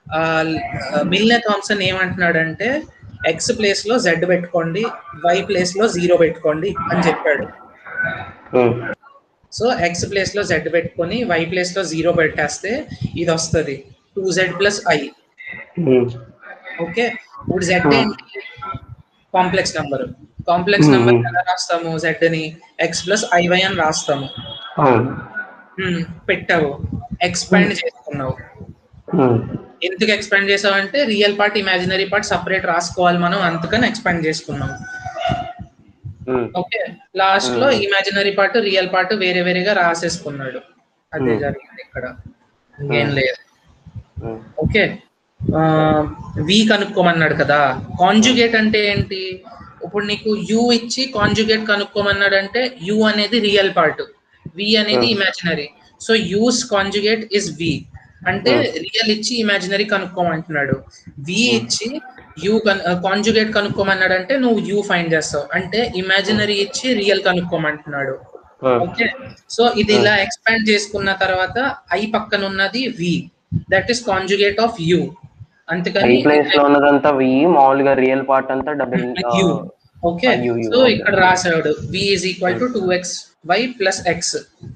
Speaker 1: మిల్నే థామ్సన్ ఏమంటున్నాడంటే ఎక్స్ ప్లేస్ లో జెడ్ పెట్టుకోండి వై ప్లేస్ లో జీరో పెట్టుకోండి అని చెప్పాడు
Speaker 2: ఉమ్,
Speaker 1: సో ఎక్స్ ప్లేస్ లో జెడ్ పెట్టుకొని వై ప్లేస్ లో జీరో పెట్టేస్తే ఇది వస్తుంది టూ జెడ్ ప్లస్ ఐ
Speaker 2: ఉమ్,
Speaker 1: ఓకే ఇప్పుడు జెడ్
Speaker 2: Hmm.
Speaker 1: ఏంటి complex number complex
Speaker 2: Hmm.
Speaker 1: Number ఎలా రాస్తాము జెడ్ ని ఎక్స్ ప్లస్ ఐవై అని రాస్తాము
Speaker 2: ఉమ్,
Speaker 1: Hmm, పెట్టావు ఎక్స్పాండ్ చేసుకున్నావు
Speaker 2: ఉమ్,
Speaker 1: ఎందుకు ఎక్స్పాండ్ చేసావు అంటే real part imaginary part separate రాసుకోవాలి మనం అందుకని ఎక్స్పాండ్ చేసుకున్నాం
Speaker 2: ఉమ్,
Speaker 1: ఓకే లాస్ట్ లో
Speaker 2: Hmm.
Speaker 1: Imaginary part real part వేరే వేరేగా రాసేసుకున్నాడు అదే
Speaker 2: Hmm.
Speaker 1: జరిగింది ఇక్కడ ఇంకేం
Speaker 2: Hmm.
Speaker 1: లేదు
Speaker 2: ఉమ్,
Speaker 1: ఓకే వి కనుక్కోమన్నాడు కదా కాంజుగేట్ అంటే ఏంటి ఇప్పుడు నీకు యు ఇచ్చి కాంజుగేట్ కనుక్కోమన్నాడు అంటే యు అనేది రియల్ పార్ట్ వి అనేది
Speaker 2: Hmm.
Speaker 1: Imaginary so u's conjugate is v అంటే
Speaker 2: Hmm.
Speaker 1: రియల్ ఇచ్చి ఇమాజినరీ కనుక్కోమంటున్నాడు వి
Speaker 2: Hmm.
Speaker 1: ఇచ్చి యూ కాంజుగేట్ కనుక్కోమన్నాడు అంటే నువ్వు యూ ఫైండ్ చేస్తావు అంటే ఇమాజినరీ ఇచ్చి రియల్ కనుక్కోమంటున్నాడు
Speaker 2: ఉమ్,
Speaker 1: ఓకే సో ఇది ఇలా ఎక్స్పాండ్ చేసుకున్న తర్వాత ఐ పక్కన ఉన్నది v that is conjugate of u
Speaker 2: ఈ
Speaker 1: అందుకని
Speaker 2: ప్లేస్ లో ఉన్నదంతా వి మామూలుగా రియల్ పార్ట్ అంతా 
Speaker 1: W okay
Speaker 2: Ah, U, U,
Speaker 1: so
Speaker 2: okay.
Speaker 1: ఇక్కడ రాశాడు వి is equal to two x y plus x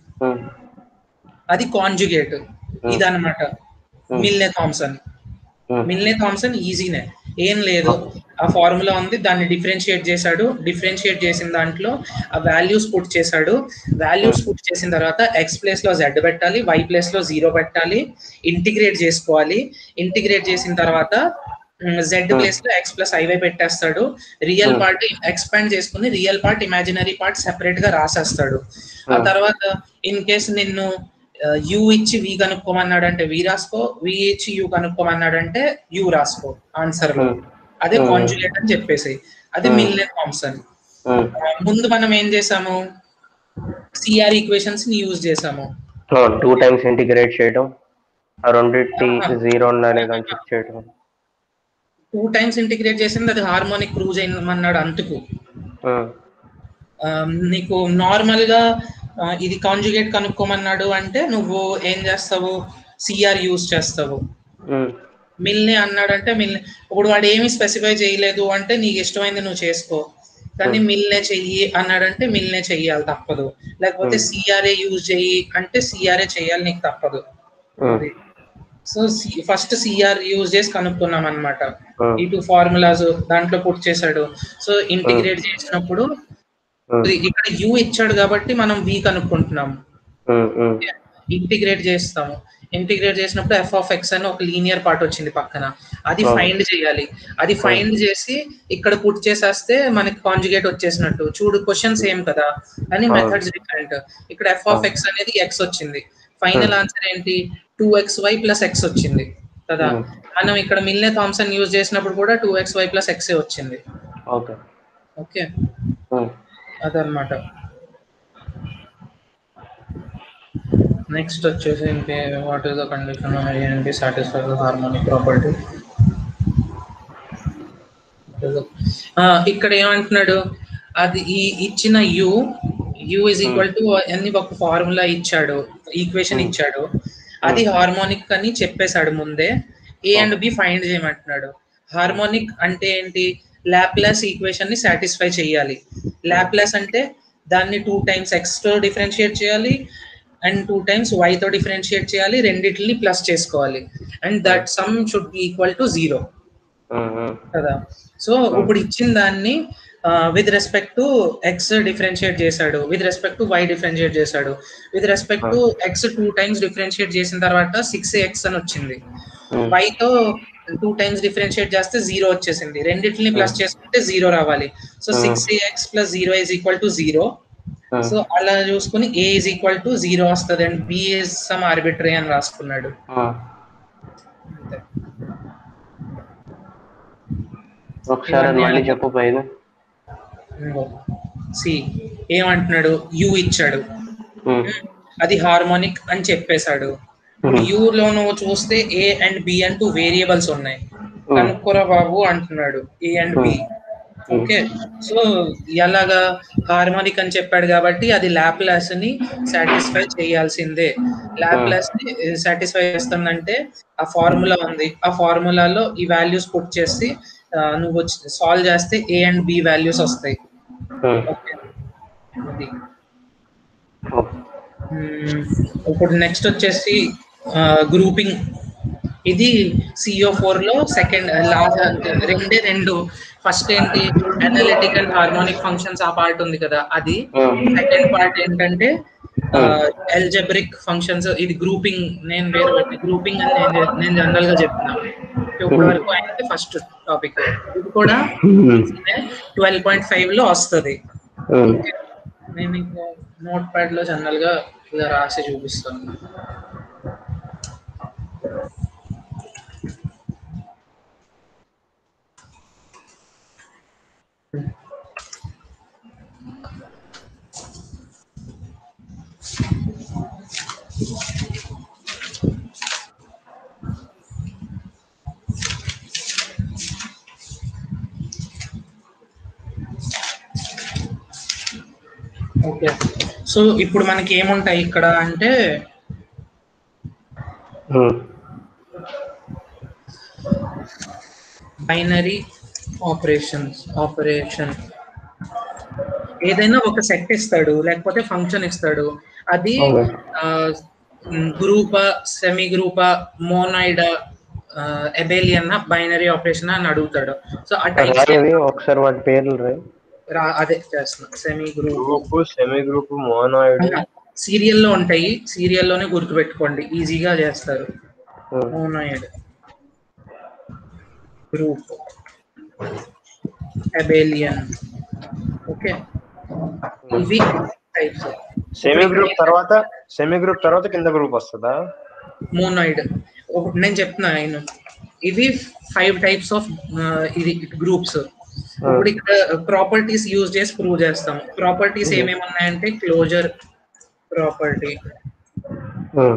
Speaker 1: అది కాంజుగేట్ ఇదన్నమాట
Speaker 2: Hmm.
Speaker 1: Milne Thomson Milne Thomson ఈజీనే ఏం లేదు ఆ ఫార్ములా ఉంది దాన్ని డిఫరెన్షియేట్ చేశాడు డిఫరెన్షియేట్ చేసిన దాంట్లో ఆ వాల్యూస్ పుట్ చేశాడు వాల్యూస్ పుట్ చేసిన తర్వాత ఎక్స్ ప్లేస్ లో జెడ్ పెట్టాలి వై ప్లేస్ లో జీరో పెట్టాలి ఇంటిగ్రేట్ చేసుకోవాలి ఇంటిగ్రేట్ చేసిన తర్వాత జెడ్
Speaker 2: Hmm.
Speaker 1: ప్లేస్ లో ఎక్స్ ప్లస్ ఐవై పెట్టేస్తాడు రియల్
Speaker 2: Hmm.
Speaker 1: పార్ట్ ఎక్స్పాండ్ చేసుకుని real part imaginary part separate గా రాసేస్తాడు ఆ
Speaker 2: Hmm.
Speaker 1: తర్వాత ఇన్ కేస్ నిన్ను యూ ఇచ్చి వి కనుక్కోమన్నాడు అంటే వి రాసుకో వి ఇచ్చి యూ కనుక్కోమన్నాడు అంటే యూ రాసుకో ఆన్సర్ లో అదే
Speaker 2: Hmm.
Speaker 1: కాంజుగేట్ అని చెప్పేసి అది
Speaker 2: Hmm.
Speaker 1: మిల్నే థామ్సన్ ముందు మనం ఏం చేసాము సిఆర్ ఈక్వేషన్స్ ని యూజ్ చేసాము
Speaker 2: టూ టైమ్స్ ఇంటిగ్రేట్ చేయడం ఆ రెండింటి జీరో అనేది చెక్ చేయడం
Speaker 1: టూ టైమ్స్ ఇంటిగ్రేట్ చేసింది అది హార్మోనిక్ ప్రూవ్ చేయమన్నాడు అంతుకు
Speaker 2: ఉమ్,
Speaker 1: ఆ, నీకు నార్మల్ గా ఆ, ఇది కాంజుగేట్ కనుక్కోమన్నాడు అంటే నువ్వు ఏం చేస్తావు సిఆర్ యూజ్ చేస్తావు
Speaker 2: ఉమ్,
Speaker 1: మిల్నే అన్నాడంటే మిల్నే ఇప్పుడు వాడు ఏమి స్పెసిఫై చేయలేదు అంటే నీకు ఇష్టమైంది నువ్వు చేసుకో కానీ మిల్నే చెయ్యి అన్నాడంటే మిల్నే చెయ్యాలి తప్పదు లేకపోతే
Speaker 2: Hmm.
Speaker 1: సిఆర్ఏ యూజ్ చెయ్యి అంటే సిఆర్ఏ చెయ్యాలి నీకు తప్పదు
Speaker 2: ఉమ్,
Speaker 1: సో ఫస్ట్ సిఆర్ యూజ్ చేసి కనుక్కున్నాం అనమాట
Speaker 2: ఉమ్,
Speaker 1: ఈ టూ ఫార్ములాస్ దాంట్లో పుట్ చేశాడు సో ఇంటిగ్రేట్ చేసినప్పుడు
Speaker 2: ఉమ్,
Speaker 1: ఇక్కడ యూ ఇచ్చాడు కాబట్టి మనం వి కనుక్కుంటున్నాం
Speaker 2: ఉమ్, ఉమ్,
Speaker 1: ఇంటిగ్రేట్ చేస్తాము ఇంటిగ్రేట్ చేసినప్పుడు ఎఫ్ ఆఫ్ ఎక్స్ అని ఒక లీనియర్ పార్ట్ వచ్చింది పక్కన అది
Speaker 2: Oh.
Speaker 1: ఫైండ్ చేయాలి అది ఫైండ్ చేసి ఇక్కడ పుట్ చేసేస్తే మనకి కాంజుగేట్ వచ్చేసినట్టు చూడు క్వశ్చన్ సేమ్ కదా కానీ
Speaker 2: Oh.
Speaker 1: మెథడ్స్ డిఫరెంట్ ఇక్కడ ఎఫ్ ఆఫ్
Speaker 2: Oh.
Speaker 1: ఎక్స్ అనేది ఎక్స్ వచ్చింది ఫైనల్ ఆన్సర్ ఏంటి two x y plus x వచ్చింది కదా
Speaker 2: Hmm.
Speaker 1: మనం ఇక్కడ మిల్నే థామ్సన్ యూజ్ చేసినప్పుడు కూడా two x y plus x వచ్చింది
Speaker 2: ఓకే
Speaker 1: ఓకే
Speaker 2: ఉమ్,
Speaker 1: అదనమాట నెక్స్ట్ వచ్చేసి ఇంకే వాట్ ఈస్ ద కండిషన్ ఏంటి సాటిస్ఫై ద హార్మోనిక్ ప్రాపర్టీ ఇక్కడ ఏమంటున్నాడు అది ఈ ఇచ్చిన u u is equal to అన్ని ఒక ఫార్ములా ఇచ్చాడు ఈక్వేషన్
Speaker 2: Hmm.
Speaker 1: ఇచ్చాడు అది హార్మోనిక్ అని చెప్పేశాడు ముందే ఏ అండ్ బి ఫైండ్ చేయమంటున్నాడు హార్మోనిక్ అంటే ఏంటి లాప్లాస్ ఈక్వేషన్ ని సాటిస్ఫై చేయాలి లాప్లాస్ అంటే దాన్ని టూ టైమ్స్ ఎక్స్ తో డిఫరెన్షియేట్ చేయాలి అండ్ టూ టైమ్స్ వై తో డిఫరెన్షియేట్ చేయాలి రెండిటిని ప్లస్ చేసుకోవాలి and that sum should be equal to zero కదా సో ఇప్పుడు ఇచ్చిన దాన్ని with respect to x differentiate చేశాడు with respect to y differentiate చేశాడు with respect to x two times differentiate చేసిన తర్వాత సిక్స్ ఎక్స్ అని వచ్చింది y తో టూ టైమ్స్ డిఫరెన్షియేట్ చేస్తే జీరో వచ్చేసింది రెండింటిని ప్లస్ చేసుకుంటే జీరో రావాలి so
Speaker 2: Hmm.
Speaker 1: Six x plus zero is equal to zero so అలా చూసుకుని a is equal to zero వస్తుంది and b is some arbitrary అని రాసుకున్నాడు అంతే.
Speaker 2: ఒకసారి అది మళ్ళీ చెప్పు పైన
Speaker 1: సి ఏమంటున్నాడు యు ఇచ్చాడు
Speaker 2: ఉమ్,
Speaker 1: అది హార్మోనిక్ అని చెప్పేశాడు
Speaker 2: ఉమ్,
Speaker 1: యు లో నువ్వు చూస్తే ఏ అండ్ బి అంటూ వేరియబుల్స్ ఉన్నాయి
Speaker 2: ఉమ్,
Speaker 1: కనుక్కోరా బాబు అంటున్నాడు a and b okay so ఎలాగా హార్మోనిక్ అని చెప్పాడు కాబట్టి అది ల్యాప్లాస్ ని సాటిస్ఫై చేయాల్సిందే ల్యాప్లాస్ ని సాటిస్ఫై చేస్తుందంటే ఆ ఫార్ములా ఉంది ఆ ఫార్ములాలో ఈ వాల్యూస్ పుట్ చేసి ఆ, నువ్వు సాల్వ్ చేస్తే ఏ అండ్ బి వాల్యూస్ వస్తాయి
Speaker 2: ఉమ్,
Speaker 1: ఓకే అది
Speaker 2: ఓకే.
Speaker 1: మ్మ్. ఇప్పుడు నెక్స్ట్ వచ్చేసి గ్రూపింగ్ ఇది సిఓ ఫోర్ లో సెకండ్ లాస్ట్ రెండే రెండు ఫస్ట్ ఏంటి అనలిటిక్ అండ్ హార్మోనిక్ ఫంక్షన్స్ ఆ పార్ట్ ఉంది కదా అది
Speaker 2: ఉమ్,
Speaker 1: సెకండ్ పార్ట్ ఏంటంటే ఎల్జబ్రిక్ ఫంక్షన్స్ ఇది గ్రూపింగ్ నేను వేరు గ్రూపింగ్ అని నేను నేను జనరల్ గా చెప్తున్నాను ఇప్పటి వరకు అయితే ఫస్ట్ టాపిక్ ఇది కూడా
Speaker 2: ఉమ్,
Speaker 1: ట్వెల్వ్ పాయింట్ ఫైవ్ లో వస్తుంది
Speaker 2: ఉమ్,
Speaker 1: నేను ఇంకా నోట్ ప్యాడ్ లో జనరల్ గా ఇలా రాసి చూపిస్తాను ఓకే సో ఇప్పుడు మనకి ఏముంటాయి ఇక్కడ అంటే
Speaker 2: ఉమ్,
Speaker 1: బైనరీ ఆపరేషన్స్ ఆపరేషన్ ఏదైనా ఒక సెట్ ఇస్తాడు లేకపోతే ఫంక్షన్ ఇస్తాడు అది
Speaker 2: Okay.
Speaker 1: Group semi group monoid abelian binary operation అని అడుగుతాడు సో ఆ టైప్
Speaker 2: రాయవి ఒకసారి వాటి పేర్లు రాయి
Speaker 1: అదే చేస్తున్నా semi group
Speaker 3: group semi group monoid
Speaker 1: సీరియల్లో ఉంటాయి సీరియల్లోనే గుర్తుపెట్టుకోండి ఈజీగా చేస్తారు
Speaker 2: um,
Speaker 1: monoid group abelian okay ఇవి టైప్స్
Speaker 3: సెమీ గ్రూప్ తర్వాత సెమీ గ్రూప్ తర్వాత కింద గ్రూప్ వస్తుందా
Speaker 1: మోనాయిడ్ నేను చెప్తున్నా ఆయన ఇవి ఫైవ్ టైప్స్ ఆఫ్ ఇది గ్రూప్స్ ఇప్పుడు ఇక్కడ ప్రాపర్టీస్ యూజ్ చేసి ప్రూవ్ చేస్తాం ప్రాపర్టీస్ ఏమేమి ఉన్నాయంటే closure property
Speaker 2: um,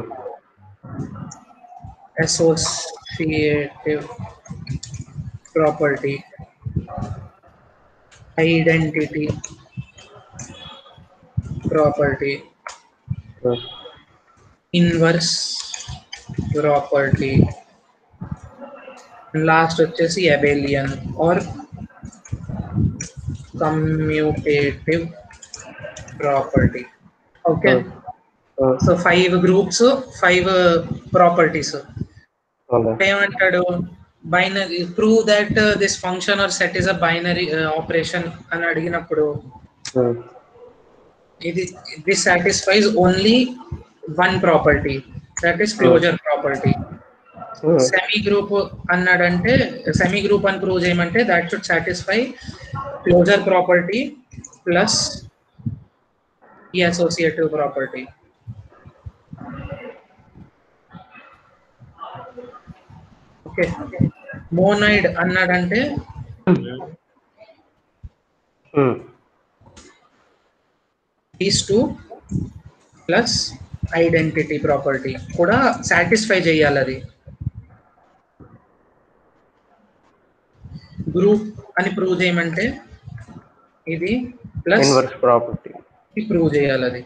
Speaker 1: associative property identity property
Speaker 2: um,
Speaker 1: inverse property last వచ్చేసి abelian or commutative property okay
Speaker 2: um,
Speaker 1: so five groups five properties
Speaker 2: okay.
Speaker 1: ఏమంటాడు binary prove that this function or set is a binary operation అని అడిగినప్పుడు
Speaker 2: um,
Speaker 1: ఇది this satisfies only one property that is closure property
Speaker 2: um,
Speaker 1: semi group అన్నాడంటే semi group అని prove చేయమంటే that should satisfy closure property plus ఈ associative property okay monoid అన్నాడంటే
Speaker 2: um,
Speaker 1: these two plus identity property కూడా satisfy చేయాలి అది group అని prove చేయమంటే ఇది ప్లస్
Speaker 2: ఇన్వర్స్ ప్రాపర్టీ
Speaker 1: ప్రూవ్ చేయాలి అది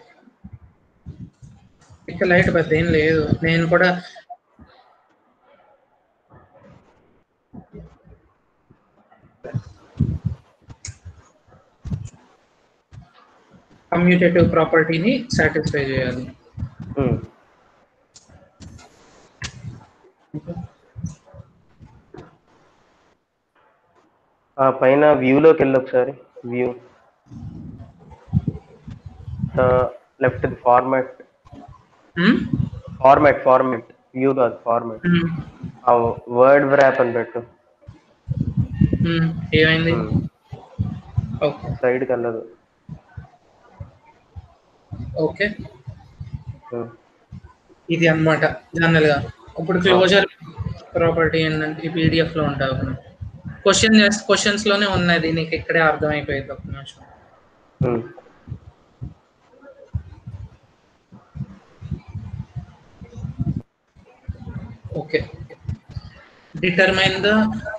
Speaker 1: ఇక్కడ లైట్ పెద్ద ఏం లేదు నేను కూడా కమ్యూటేటివ్ ప్రాపర్టీని సాటిస్ఫై చేయాలి
Speaker 2: ఉమ్, ఆ పైన వ్యూలోకి వెళ్ళి ఒకసారి view left format
Speaker 1: hmm?
Speaker 2: Format format view కాదు ఫార్మాట్
Speaker 1: హ్మ్.
Speaker 2: ఆ వర్డ్ వ్రాప్ అని పెట్టు
Speaker 1: హ్మ్. ఏమైంది ఓకే
Speaker 2: సైడ్కి వెళ్ళదు
Speaker 1: ఓకే ఇది అన్నమాట జనరల్ గా ఇప్పుడు క్లోజర్ ప్రాపర్టీ ఏంటంటే ఈ పీడిఎఫ్ లో ఉంటావు క్వశ్చన్ క్వశ్చన్స్ లోనే ఉన్నది నీకు ఇక్కడే అర్థమైపోయింది ఒక నిమిషం okay determine the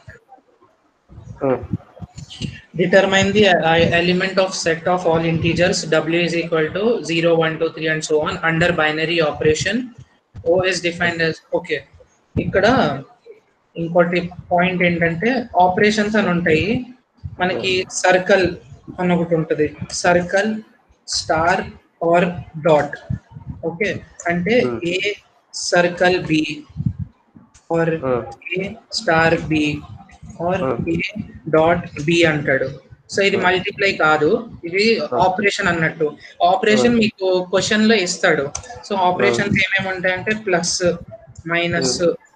Speaker 1: determine the uh, element of set of all integers w is equal to 0 1 2 3 and so on under binary operation o is defined as okay ఇక్కడ ఇంకోటి పాయింట్ ఏంటంటే ఆపరేషన్స్ అని ఉంటాయి మనకి సర్కిల్ అని ఒకటి ఉంటుంది circle star or dot okay అంటే a circle b or a star b or a dot b అంటాడు సో ఇది మల్టిప్లై కాదు ఇది ఆపరేషన్ అన్నట్టు ఆపరేషన్ మీకు క్వశ్చన్ లో ఇస్తాడు సో ఆపరేషన్స్ ఏమేమి ఉంటాయంటే plus minus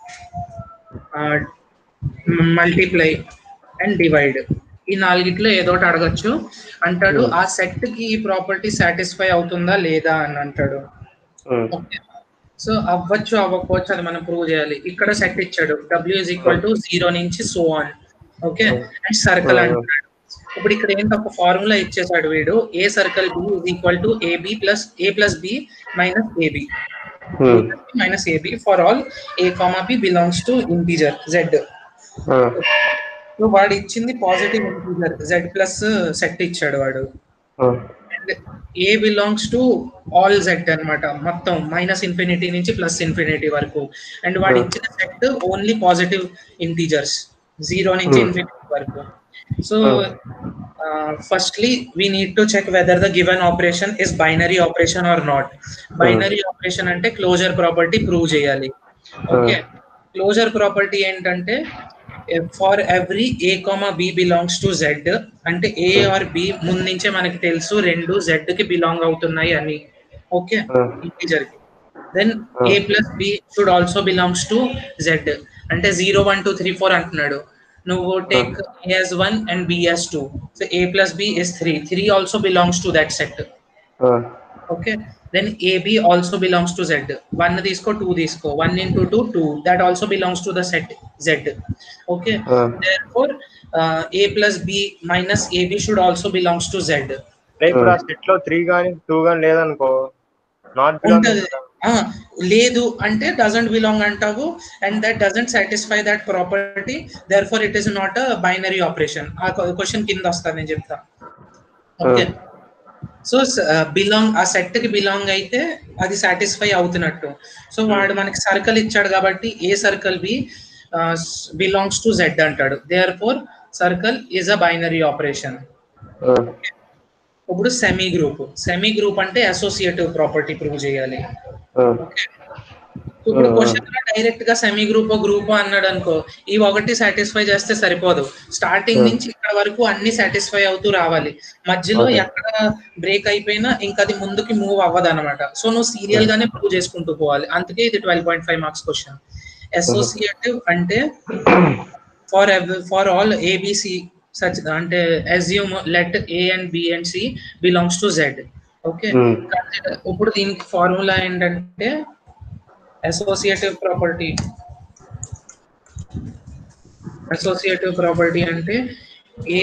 Speaker 1: multiply and divide ఈ నాలుగిట్లో ఏదో ఒకటి అడగచ్చు అంటాడు ఆ సెట్ కి ఈ ప్రాపర్టీ సాటిస్ఫై అవుతుందా లేదా అని అంటాడు ఓకే సో అవ్వచ్చు అవ్వకపోవచ్చు అది మనం ప్రూవ్ చేయాలి ఇక్కడ సెట్ ఇచ్చాడు W is equal to zero నుంచి so on okay and circle అంటున్నాడు ఇప్పుడు ఇక్కడ ఏంటి ఒక ఫార్ములా ఇచ్చేసాడు వీడు a circle b is equal to ab plus a plus b minus ab minus ab for all a comma b belongs to integer Z so వాడు ఇచ్చింది positive integer Z plus set ఇచ్చాడు వాడు and a belongs to all Z అన్నమాట మొత్తం minus infinity నుంచి plus infinity వరకు and వాడు ఇచ్చిన set only positive integers zero నుంచి ఇన్ఫినిటీ వరకు so firstly we need to check whether the given operation is binary operation or not binary operation అంటే closure property prove చేయాలి okay closure property ఏంటంటే for every a comma b belongs to Z అంటే a R B ముందు నుంచే మనకి తెలుసు రెండు Z కి బిలాంగ్ అవుతున్నాయి అని ఓకే ఇంటీజర్ కి then a plus B should also belongs to Z అంటే zero one two three four అంటున్నాడు నువ్వు take a as one and b as two so A plus b is three three also belongs to that set okay then ab also belongs to Z one తీసుకో two తీసుకో one into two two that also belongs to the set Z okay for A plus b minus AB should also belongs to Z
Speaker 3: ఇప్పుడు ఆ set లో three గానీ two గానీ లేదనుకో not
Speaker 1: ఉంటది ఆ, లేదు అంటే డజంట్ బిలాంగ్ అంటావు and that doesn't satisfy that property therefore it is not a binary operation ఆ క్వశ్చన్ కింద వస్తుంది నేను చెప్తా ఓకే సో బిలాంగ్ ఆ సెట్ కి బిలాంగ్ అయితే అది సాటిస్ఫై అవుతున్నట్టు సో వాడు మనకి సర్కిల్ ఇచ్చాడు కాబట్టి a circle b belongs to Z అంటాడు therefore circle is a binary operation ఇప్పుడు సెమీ గ్రూప్ సెమీ గ్రూప్ అంటే అసోసియేటివ్ ప్రాపర్టీ ప్రూవ్ చేయాలి ఇప్పుడు క్వశ్చన్ లో డైరెక్ట్ గా సెమీ గ్రూప్ గ్రూప్ అన్నాడు అనుకో ఈ ఒకటి సాటిస్ఫై చేస్తే సరిపోదు స్టార్టింగ్ నుంచి ఇక్కడ వరకు అన్ని సాటిస్ఫై అవుతూ రావాలి మధ్యలో
Speaker 2: Okay.
Speaker 1: ఎక్కడ బ్రేక్ అయిపోయినా ఇంకా అది ముందుకి మూవ్ అవ్వదు అనమాట సో నువ్వు సీరియల్ గానే ప్రూవ్ చేసుకుంటూ పోవాలి అందుకే ఇది twelve point five marks question associative అంటే for for all abc such అంటే assume let a and b and c belongs to Z okay ఇప్పుడు దీనికి ఫార్ములా ఏంటంటే అసోసియేటివ్ ప్రాపర్టీ అసోసియేటివ్ ప్రాపర్టీ అంటే a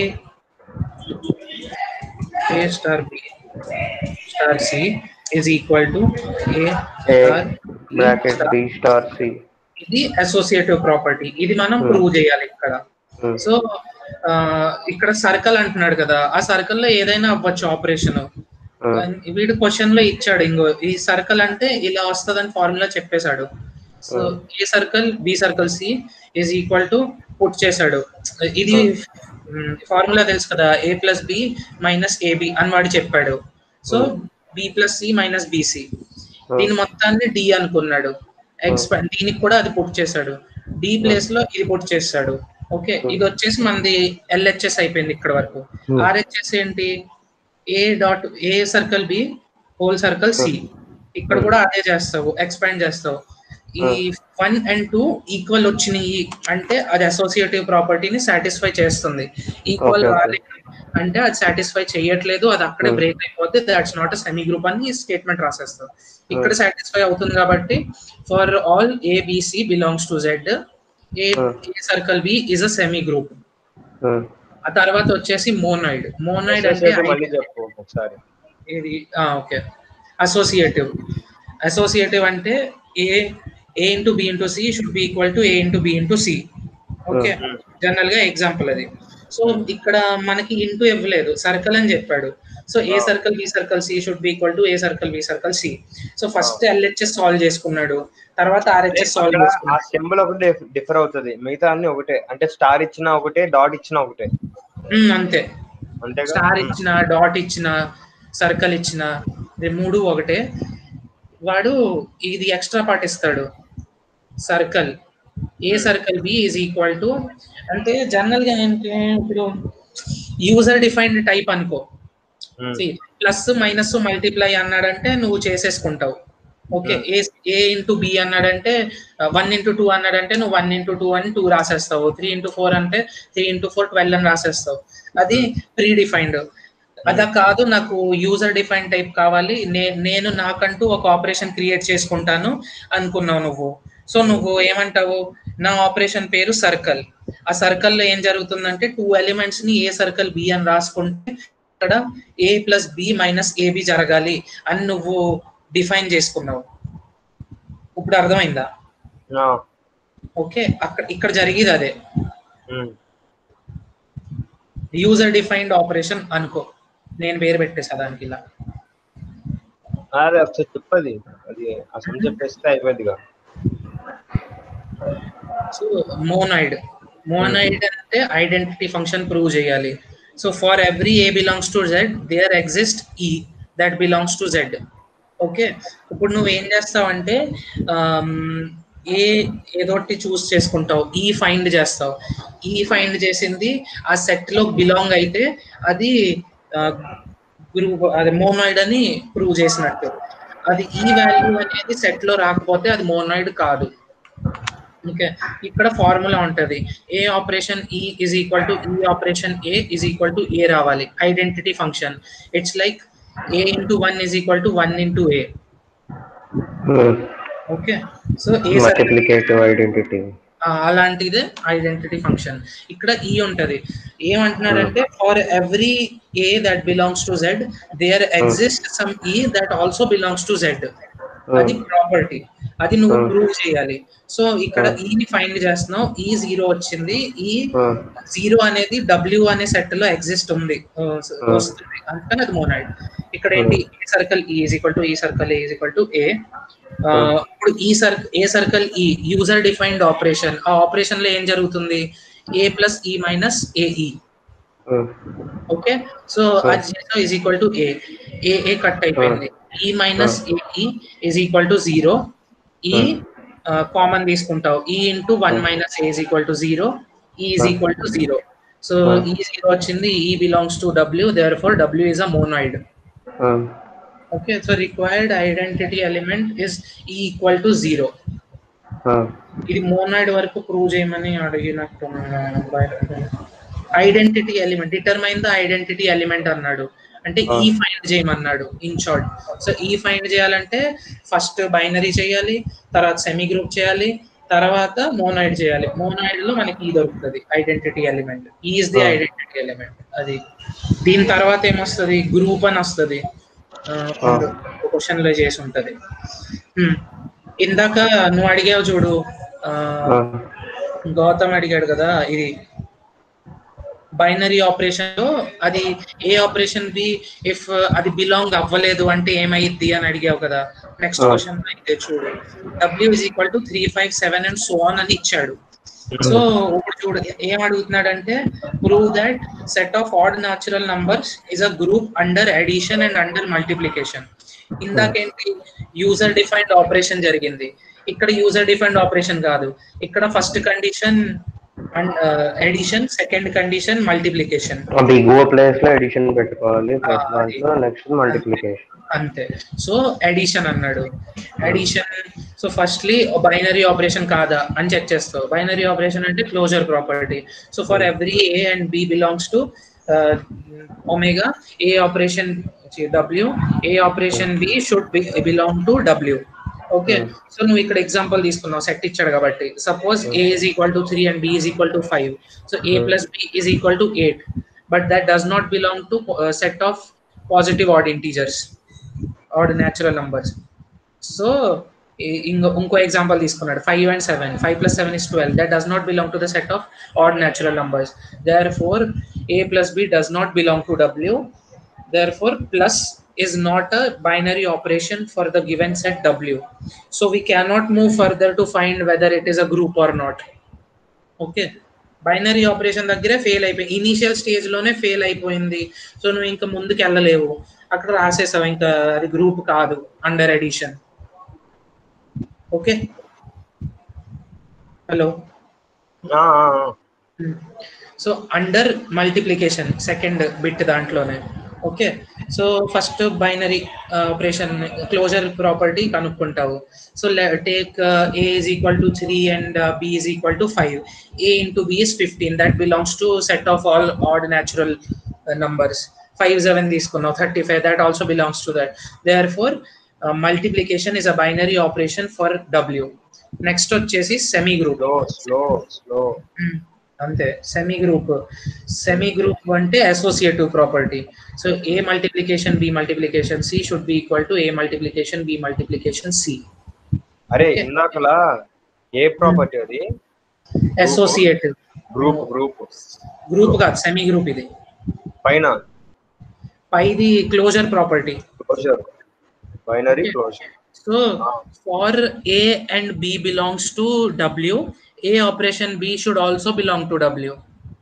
Speaker 1: A star B star c is equal to A star
Speaker 2: bracket b star c
Speaker 1: ఇది associative property ఇది మనం prove చేయాలి ఇక్కడ so ఇక్కడ సర్కిల్ అంటున్నాడు కదా ఆ సర్కిల్ లో ఏదైనా అవ్వచ్చు ఆపరేషన్ వీడు క్వశ్చన్ లో ఇచ్చాడు ఇంకో ఈ సర్కిల్ అంటే ఇలా వస్తుందని ఫార్ములా చెప్పేశాడు so A circle b circle c is equal to put చేశాడు ఇది ఫార్ములా తెలుసు కదా a plus b minus ab అని వాడు చెప్పాడు so b plus c minus bc దీని మొత్తాన్ని డి అనుకున్నాడు ఎక్స్పాండ్ దీనికి కూడా అది పుట్ చేశాడు డి ప్లేస్ లో ఇది పుట్ చేశాడు ఓకే ఇది వచ్చేసి మనది ఎల్హెచ్ఎస్ అయిపోయింది ఇక్కడ వరకు
Speaker 2: Hmm.
Speaker 1: ఆర్హెచ్ఎస్ ఏంటి a dot a circle b whole circle c ఇక్కడ కూడా అదే చేస్తావు ఎక్స్పాండ్ చేస్తావు ఈ వన్ అండ్ టూ ఈక్వల్ వచ్చినాయి అంటే అది అసోసియేటివ్ ప్రాపర్టీని సాటిస్ఫై చేస్తుంది ఈక్వల్
Speaker 2: Okay, okay.
Speaker 1: రాలేదు అంటే అది సాటిస్ఫై చేయట్లేదు అది అక్కడే
Speaker 2: Hmm.
Speaker 1: బ్రేక్ అయిపోతే that's not a semi group అని స్టేట్మెంట్ రాసేస్తాం ఇక్కడ సాటిస్ఫై అవుతుంది కాబట్టి for all abc belongs to Z a
Speaker 2: Hmm.
Speaker 1: Circle b is a semi group
Speaker 2: um,
Speaker 1: ఆ తర్వాత వచ్చేసి మోనాయిడ్ మోనాయిడ్ అంటే
Speaker 3: Associative మళ్ళీ చెప్పు ఒకసారి
Speaker 1: ఇది ఓకే అసోసియేటివ్ అసోసియేటివ్ అంటే a a into b into c should be equal to a into b into c okay
Speaker 3: Hmm.
Speaker 1: General గా ఎగ్జాంపుల్ అది సో ఇక్కడ మనకి ఇంటూ ఇవ్వలేదు సర్కిల్ అని చెప్పాడు so a
Speaker 3: Ah.
Speaker 1: Circle b circle c should be equal to a circle b circle c so first LHS solve చేసుకున్నాడు తర్వాత RHS solve
Speaker 3: అక్కడ ఆ
Speaker 1: చేసుకున్నాడు
Speaker 3: సింబల్ ఒకటి డిఫర్ అవుతుంది మిగతా అన్ని ఒకటే అంటే స్టార్ ఇచ్చినా ఒకటే డాట్ ఇచ్చినా ఒకటే
Speaker 1: ఉమ్, అంతే
Speaker 3: అంతేగా
Speaker 1: స్టార్ ఇచ్చిన డాట్ ఇచ్చిన సర్కిల్ ఇచ్చిన ఇది మూడు ఒకటే వాడు ఇది ఎక్స్ట్రా పార్ట్ ఇస్తాడు circle a circle B is equal to అంటే జనరల్ గా ఏంటి ఇప్పుడు యూజర్ డిఫైన్డ్ టైప్ అనుకో
Speaker 3: ఉమ్,
Speaker 1: ప్లస్ మైనస్ మల్టిప్లై అన్నాడంటే నువ్వు చేసేసుకుంటావు okay a a into b అన్నాడంటే వన్ ఇంటూ టూ అన్నాడంటే నువ్వు వన్ ఇంటూ టూ అని టూ రాసేస్తావు త్రీ ఇంటూ ఫోర్ అంటే త్రీ ఇంటూ ఫోర్ ట్వెల్వ్ అని రాసేస్తావు అది ప్రీ డిఫైన్డ్ అదా కాదు నాకు యూజర్ డిఫైన్ టైప్ కావాలి నే- నేను నాకంటూ ఒక ఆపరేషన్ క్రియేట్ చేసుకుంటాను అనుకున్నావు నువ్వు సో నువ్వు ఏమంటావు నా ఆపరేషన్ పేరు సర్కిల్ ఆ సర్కిల్ లో ఏం జరుగుతుందంటే టూ ఎలిమెంట్స్ ని ఏ సర్కిల్ బి అని రాసుకుంటే ఇక్కడ a plus b minus ab జరగాలి అని నువ్వు డిఫైన్ చేసుకున్నావు ఇప్పుడు అర్థమైందా
Speaker 3: ఆ,
Speaker 1: ఓకే అక్కడ ఇక్కడ జరిగేది అదే
Speaker 3: ఉమ్,
Speaker 1: యూజర్ డిఫైన్డ్ ఆపరేషన్ అనుకో నేను పేరు పెట్టేసా దానికి ఇలా
Speaker 3: అదే ఒకసారి చెప్పది అది అసలు చెప్పేస్తే అయిపోద్దిగా
Speaker 1: సో మోనాయిడ్ మోనాయిడ్ అంటే ఐడెంటిటీ ఫంక్షన్ ప్రూవ్ చేయాలి so for every A belongs to Z there exist e that belongs to Z okay ఇప్పుడు నువ్వు ఏం చేస్తావంటే ఆమ్, ఏ ఏదోటి చూస్ చేసుకుంటావు ఈ ఫైండ్ చేస్తావు ఈ ఫైండ్ చేసింది ఆ సెట్ లో బిలాంగ్ అయితే అది గ్రూప్ అది మోనాయిడ్ అని ప్రూవ్ చేసినట్టు అది ఈ వాల్యూ అనేది సెట్ లో రాకపోతే అది మోనాయిడ్ కాదు ఓకే ఇక్కడ ఫార్ములా ఉంటది a operation e is equal to ఈ operation a is equal to a రావాలి identity function it's like a into one is equal to one into a okay so a
Speaker 2: multiplicative identity
Speaker 1: అలాంటిదే identity function ఇక్కడ e ఉంటది ఏమంటున్నాడంటే for every a that belongs to Z there exist some ఈ that also belongs to Z అది property అది నువ్వు
Speaker 2: Hmm.
Speaker 1: Prove చేయాలి so ఇక్కడ
Speaker 2: Hmm.
Speaker 1: ఈని ఫైండ్ చేస్తున్నావు ఈ జీరో వచ్చింది ఈ జీరో అనేది డబ్ల్యూ అనే సెట్ లో ఎగ్జిస్ట్ ఉంది ఆ, స-
Speaker 2: Hmm.
Speaker 1: వస్తుంది అందుకని అది మోనాయిడ్ ఇక్కడ ఏంటి a circle e is equal to ఈ circle A is equal to a ఇప్పుడు e circle a circle e user defined operation ఆ ఆపరేషన్ లో ఏం జరుగుతుంది a plus e minus ae okay so అది zero is equal to A A A cut అయిపోయింది e minus ae is equal to zero e common తీసుకుంటావు e into one minus a is equal to zero e is equal to zero so e zero వచ్చింది e belongs to W therefore W is a monoid okay so required identity element is equal to zero ఇది మోనాయిడ్ వరకు prove చేయమని అడిగినట్టు identity element determine the identity element అన్నాడు అంటే e find చేయమన్నాడు in short so e find చేయాలంటే first binary చేయాలి తర్వాత సెమీ గ్రూప్ చేయాలి తర్వాత మోనాయిడ్ చేయాలి మోనాయిడ్ లో మనకి ఈ దొరుకుతుంది identity element is the identity element అది దీని తర్వాత ఏమొస్తుంది గ్రూప్ అని వస్తుంది క్వశ్చన్ లో చేసి ఉంటది Hmm. ఇందాక నువ్వు అడిగావు చూడు ఆ, గౌతమ్ అడిగాడు కదా ఇది బైనరీ ఆపరేషన్ లో అది ఏ ఆపరేషన్ బి ఇఫ్ అది బిలాంగ్ అవ్వలేదు అంటే ఏమైద్ది అని అడిగావు కదా నెక్స్ట్
Speaker 2: Ah.
Speaker 1: క్వశ్చన్ అయితే చూడు W is equal to three five seven and so on అని ఇచ్చాడు సో ఇప్పుడు చూడు ఏం అడుగుతున్నాడంటే prove that set of odd natural numbers is a group under addition and under multiplication ఇందాకేంటి యూజర్ డిఫైన్డ్ ఆపరేషన్ జరిగింది ఇక్కడ యూజర్ డిఫైన్డ్ ఆపరేషన్ కాదు ఇక్కడ first condition and addition second condition multiplication
Speaker 2: ఆ బిగ్ ఓ ప్లేస్ లో addition పెట్టుకోవాలి first
Speaker 1: ఆ, అది.
Speaker 2: దాంట్లో నెక్స్ట్ మల్టిప్లికేషన్
Speaker 1: అంతే సో ఎడిషన్ అన్నాడు addition so firstly binary operation కాదా అని చెక్ చేస్తావు బైనరీ ఆపరేషన్ అంటే closure property so for every A and B belongs to omega A operation W A operation B should belong to W okay so నువ్వు ఇక్కడ example తీసుకున్నావు set ఇచ్చాడు కాబట్టి suppose A is equal to three and B is equal to five so A plus B is equal to eight but that does not belong to set of positive odd integers odd natural numbers so ఇంకో ఇంకో example తీసుకున్నాడు five and seven five plus seven is twelve that does not belong to the set of odd natural numbers therefore A plus B does not belong to W therefore plus is not a binary operation for the given set W. So we cannot move further to find whether it is a group or not. Okay binary operation దగ్గరే fail అయిపోయి initial stage లోనే fail అయిపోయింది so నువ్వు ఇంకా ముందుకు వెళ్ళలేవు అక్కడ రాసేసావు ఇంకా అది గ్రూప్ కాదు under edition okay hello
Speaker 3: ah, ah, ah.
Speaker 1: So under multiplication second bit దాంట్లోనే okay so first binary operation closure property కనుక్కుంటావు so take A is equal to three and B is equal to five A into B is fifteen that belongs to set of all odd natural numbers five seven తీసుకున్నావు thirty five that also belongs to that therefore multiplication is a binary operation for W next వచ్చేసి semigroup
Speaker 3: slow slow slow
Speaker 1: hmm. అంతే semi group semi group అంటే associative property so A multiplication B multiplication C should be equal to A multiplication B multiplication C
Speaker 3: అరే ఇందాకలా ఏ property అది
Speaker 1: associative
Speaker 3: group group
Speaker 1: group కాదు semigroup ఇది
Speaker 3: పైన
Speaker 1: పైది closure property
Speaker 3: closure binary closure
Speaker 1: so for A and B belongs to W A operation B should also belong to W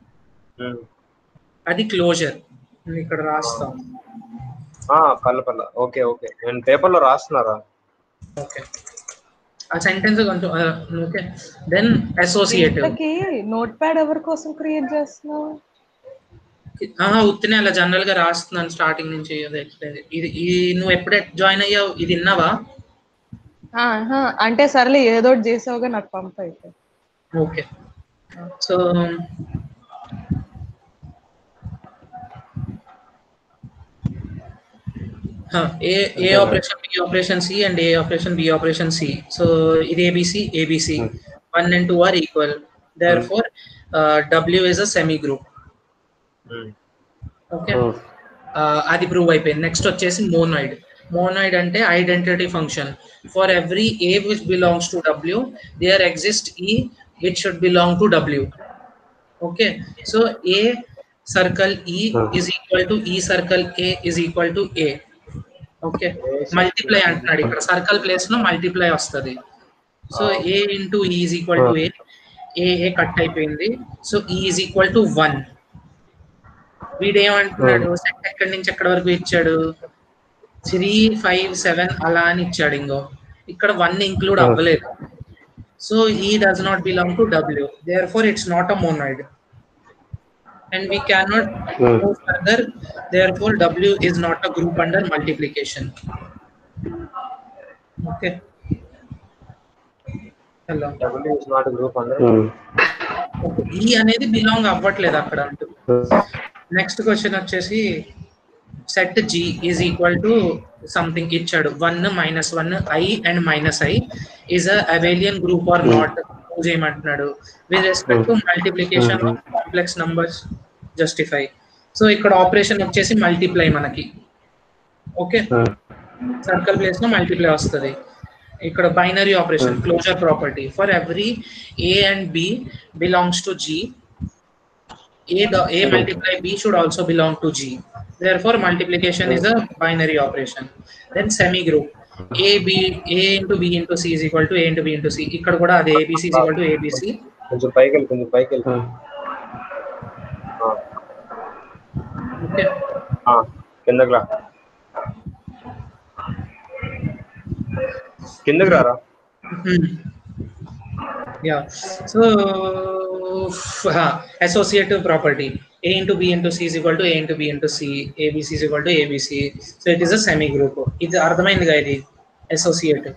Speaker 1: అది closure ఇక్కడ రాస్తాం
Speaker 3: కలపల్ల ఓకే ఓకే నేను పేపర్ లో రాస్తున్నారా
Speaker 1: ఓకే ఆ సెంటెన్స్ కొంచెం ఓకే దెన్ అసోసియేటివ్
Speaker 4: వీళ్ళకి నోట్ ప్యాడ్ ఎవరి కోసం క్రియేట్ చేస్తున్నావు
Speaker 1: ఉత్తినే అలా జనరల్ గా రాస్తున్నాను స్టార్టింగ్ నుంచి అదే explain చే- ఇది ఇది నువ్వు ఎప్పుడే జాయిన్ అయ్యావు ఇది విన్నావా
Speaker 4: ఆహా, అంటే సర్లే ఏదో ఒకటి చేసావుగా నాకు పంప అయితే
Speaker 1: okay so A A operation B operation C and A operation B operation C so ఇది ABC ABC one and two are equal therefore W is a semi semigroup okay అది ప్రూవ్ అయిపోయింది next వచ్చేసి monoid monoid అంటే identity function for every A which belongs to W there exist E which should belong to W okay so A circle E is equal to ఈ circle A is equal to A okay multiply అంటున్నాడు ఇక్కడ circle place లో multiply వస్తుంది so A into E is equal to A A A cut అయిపోయింది so E is equal to one వీడేమంటున్నాడు set ఎక్కడి నుంచి ఎక్కడి వరకు ఇచ్చాడు త్రీ ఫైవ్ సెవెన్ అలా అని ఇచ్చాడు ఇంకో ఇక్కడ వన్ ఇంక్లూడ్ అవ్వలేదు so E does not belong to W therefore it's not a monoid and we cannot move further therefore w is not a group under multiplication okay hello
Speaker 3: W is not group అందరూ
Speaker 1: E అనేది belong అవ్వట్లేదు అక్కడ అంటూ next question వచ్చేసి set G is equal to something ఇచ్చాడు one minus one I and minus I is abelian group or not చేయమంటున్నాడు with respect to multiplication of complex numbers justify so ఇక్కడ operation వచ్చేసి multiply మనకి okay circle place లో multiply వస్తుంది ఇక్కడ binary operation closure property for every A and B belongs to G a the a multiply b should also belong to g therefore multiplication is a binary operation then semi group a b a into b into c is equal to a into b into c ఇక్కడ కూడా అదే abc is equal to abc
Speaker 3: కొంచెం పైకి వెళ్ళి కొంచెం పైకి వెళ్ళి
Speaker 1: okay
Speaker 3: కిందకి రా కిందకి రారా
Speaker 1: hmm. yeah so associative property a into b into c is equal to a into b into c abc is equal to abc so it is a semi group ఇది అర్థమైందిగా ఇది అసోసియేటివ్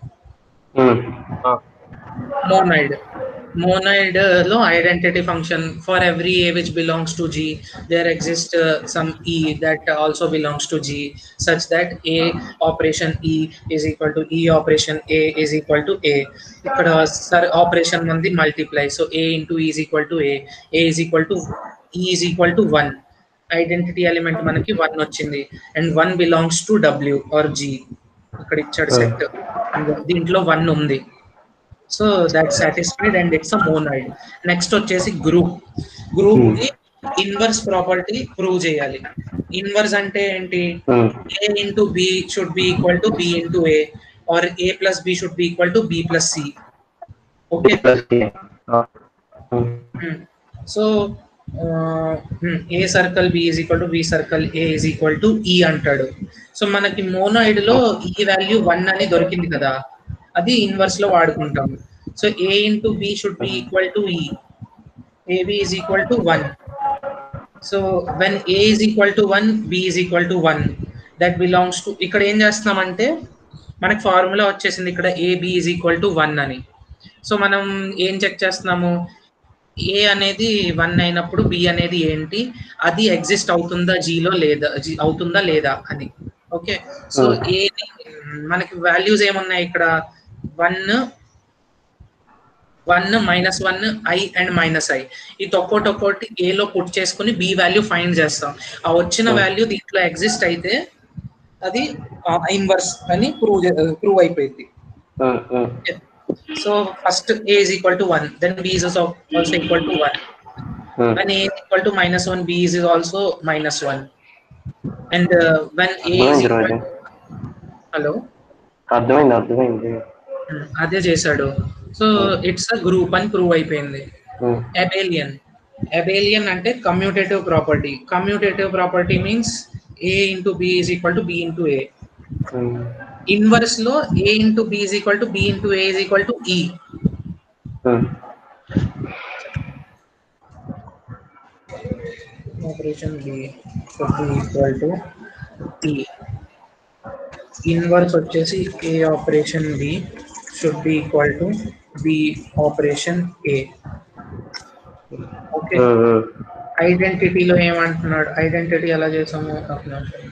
Speaker 1: మోనైడ్ మోనైడ్ లో identity function for every A which belongs to G there exist some ఈ that also belongs to G such that A operation E is equal to ఈ operation A is equal to A ఇక్కడ సర్ operation మంది multiply so A into is equal to A A is equal to E is equal to one identity element మనకి one వచ్చింది and one belongs to W or G ఇక్కడ ఇచ్చాడు set దీంట్లో one ఉంది so that satisfied and it's a monoid next వచ్చేసి group group కి inverse property prove చేయాలి inverse అంటే ఏంటి A into B should be equal to B into A or A plus B should be equal to B plus C okay so A circle B is equal to B circle A is equal to E అంటాడు so మనకి మోనోయిడ్ లో ఈ value one అని దొరికింది కదా అది inverse లో వాడుకుంటాం so A into B should be equal to E AB is equal to one so when A is equal to one B is equal to one that belongs to ఇక్కడ ఏం చేస్తున్నామంటే మనకి ఫార్ములా వచ్చేసింది ఇక్కడ AB is equal to one అని so మనం ఏం check చేస్తున్నాము ఏ అనేది వన్ అయినప్పుడు బి అనేది ఏంటి అది ఎగ్జిస్ట్ అవుతుందా జీలో లేదా జీ అవుతుందా లేదా అని ఓకే సో ఏ మనకి వాల్యూస్ ఏమున్నాయి ఇక్కడ one one minus one I and minus I ఇది ఒక్కోటి ఒక్కోటి ఏలో పుట్ చేసుకుని బి వాల్యూ ఫైండ్ చేస్తాం ఆ వచ్చిన వాల్యూ దీంట్లో ఎగ్జిస్ట్ అయితే అది ఇన్వర్స్ అని ప్రూవ్ ప్రూవ్ అయిపోయింది so first A is equal to 1 then b is also also equal to 1 when a is equal to minus 1 b is also minus 1 and uh, when a is
Speaker 2: అర్థమైంది
Speaker 1: equal
Speaker 2: రోజు
Speaker 1: hello
Speaker 2: అర్థమైంది అర్థమైంది
Speaker 1: అదే చేశాడు so it's a group అని prove అయిపోయింది
Speaker 2: um,
Speaker 1: abelian abelian అంటే commutative property commutative property means A into B is equal to B into A
Speaker 2: um,
Speaker 1: inverse లో A into B is equal to B into A is equal to E
Speaker 2: um,
Speaker 1: operation B should be equal to E. Inverse వచ్చేసి A operation B should be equal to B operation A okay
Speaker 2: um, um.
Speaker 1: ఐడెంటిటీలో ఏమంటున్నాడు identity ఎలా చేసాము ఒక నిమిషం.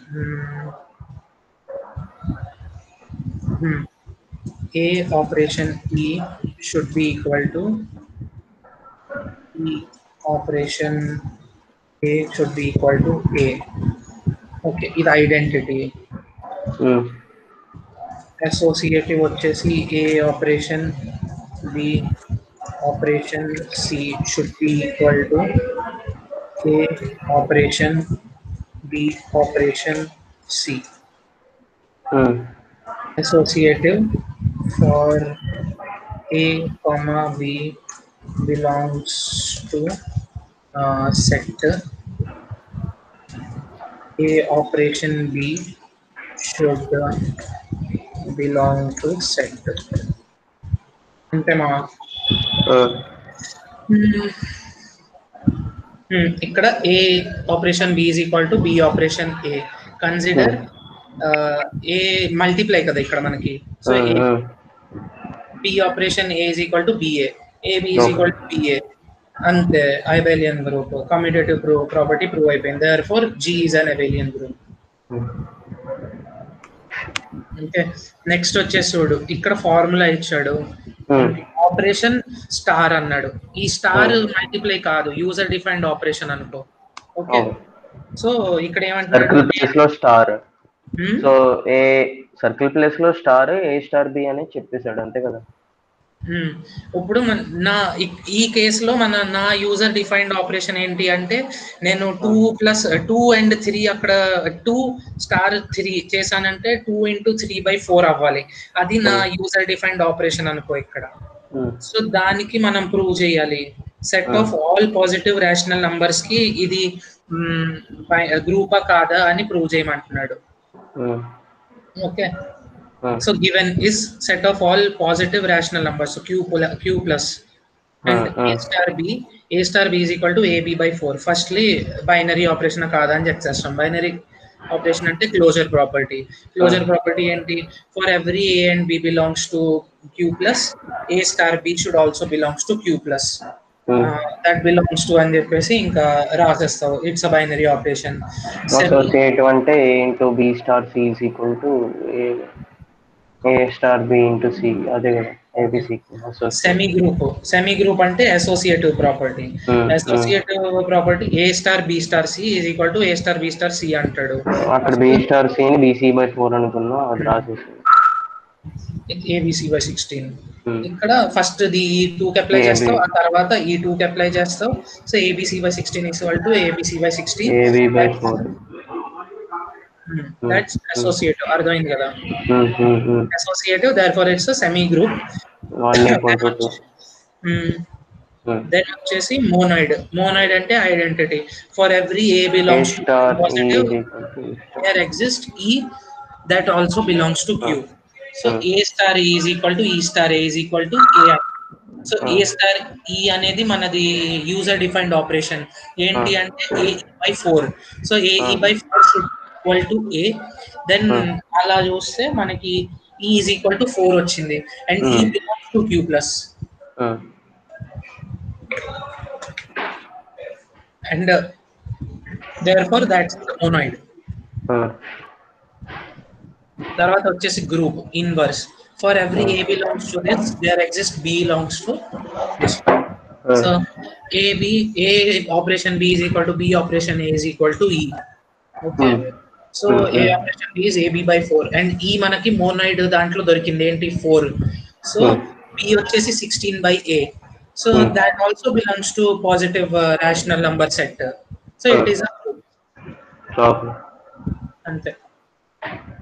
Speaker 1: Hmm. A operation E should be equal to ఈ operation A should be equal to A okay ఇది identity
Speaker 2: um,
Speaker 1: associative వచ్చేసి A operation B operation C should be equal to A operation B operation C
Speaker 2: um,
Speaker 1: associative for a comma b belongs to uh, set a operation b should uh, belong to set అంటే మా
Speaker 2: um,
Speaker 1: Hmm, ఇక్కడ A operation B is equal to B operation A consider A multiply కదా ఇక్కడ మనకి so
Speaker 2: um, um.
Speaker 1: B operation A is equal to BA AB is
Speaker 2: Okay.
Speaker 1: Equal to BA అంతే abelian group commutative prove property prove అయిపోయింది therefore G is an abelian group okay next వచ్చేసి చూడు ఇక్కడ formula ఇచ్చాడు
Speaker 2: ఉమ్,
Speaker 1: operation star అన్నాడు ఈ star multiply కాదు user defined operation అనుకో ఓకే
Speaker 2: అవును.
Speaker 1: సో ఇక్కడ ఏమంటున్నాడు
Speaker 2: సర్కిల్ ప్లేస్ లో స్టార్
Speaker 1: Hmm?
Speaker 2: సో ఏ సర్కిల్ ప్లేస్ లో స్టార్ ఏ స్టార్ బి అని చెప్పేశాడు అంతే కదా
Speaker 1: Hmm. ఇప్పుడు మన- నా ఈ- ఈ కేసులో మన నా యూజర్ డిఫైన్డ్ ఆపరేషన్ ఏంటి అంటే నేను two plus two and three అక్కడ టూ స్టార్ త్రీ చేశానంటే two into three by four అవ్వాలి అది నా యూజర్ డిఫైన్డ్ ఆపరేషన్ అనుకో ఇక్కడ
Speaker 2: ఉమ్,
Speaker 1: సో దానికి మనం ప్రూవ్ చేయాలి set of all positive rational numbers కి ఇది గ్రూపా కాదా అని ప్రూవ్ చేయమంటున్నాడు
Speaker 2: um,
Speaker 1: okay
Speaker 2: um,
Speaker 1: so given is set of all positive rational numbers Q Q plus and
Speaker 2: Ah, ah.
Speaker 1: A star B A star B is equal to AB by four firstly binary operation కాదా అని check చేస్తాం binary operation అంటే closure property closure property ఏంటి for every A and B belongs to Q plus A star B should also belongs to Q plus that belongs to అని చెప్పేసి ఇంకా రాసేస్తావు it's a binary operation
Speaker 2: associative అంటే A into B star C is equal to A A star B into C అదే కదా ABC
Speaker 1: semi group semi group అంటే associative property
Speaker 2: Hmm,
Speaker 1: associative property A star B star C is equal to A star B star C అంటాడు
Speaker 2: అక్కడ B star C ని BC by four అనుకున్నా అది రాసేసి
Speaker 1: ABC by sixteen
Speaker 2: Hmm.
Speaker 1: ఇక్కడ first the ఈ two కి apply
Speaker 2: AB.
Speaker 1: చేస్తావు ఆ తర్వాత ఈ టూ కి అప్లై చేస్తావు so ABC by sixteen equal to ABC by sixteen
Speaker 2: AB by four
Speaker 1: that's associative అర్థమైంది కదా
Speaker 2: one
Speaker 1: associative therefore it's semigroup
Speaker 2: equal to two
Speaker 1: then వచ్చేసి మోనాయిడ్ మోనాయిడ్ అంటే identity for every A
Speaker 2: A
Speaker 1: belongs
Speaker 2: star E
Speaker 1: positive
Speaker 2: equal to
Speaker 1: there exists E that also belongs to Q. So A star E is equal to E star A is equal to A. So A star E అనేది మనది user defined operation ఏంటి అంటే A by four so A by four should equal to A then అలా చూస్తే మనకి E is equal to four వచ్చింది and E belongs to Q plus and therefore that's monoid తర్వాత వచ్చేసి group inverse for every A belongs to this there exist B belongs to this so A B A operation B is equal to B operation A is equal to E okay so A operation B is A B by four and E మనకి monoid దాంట్లో దొరికింది ఏంటి four so B వచ్చేసి sixteen by A so that also belongs to positive rational number set so it is అంతే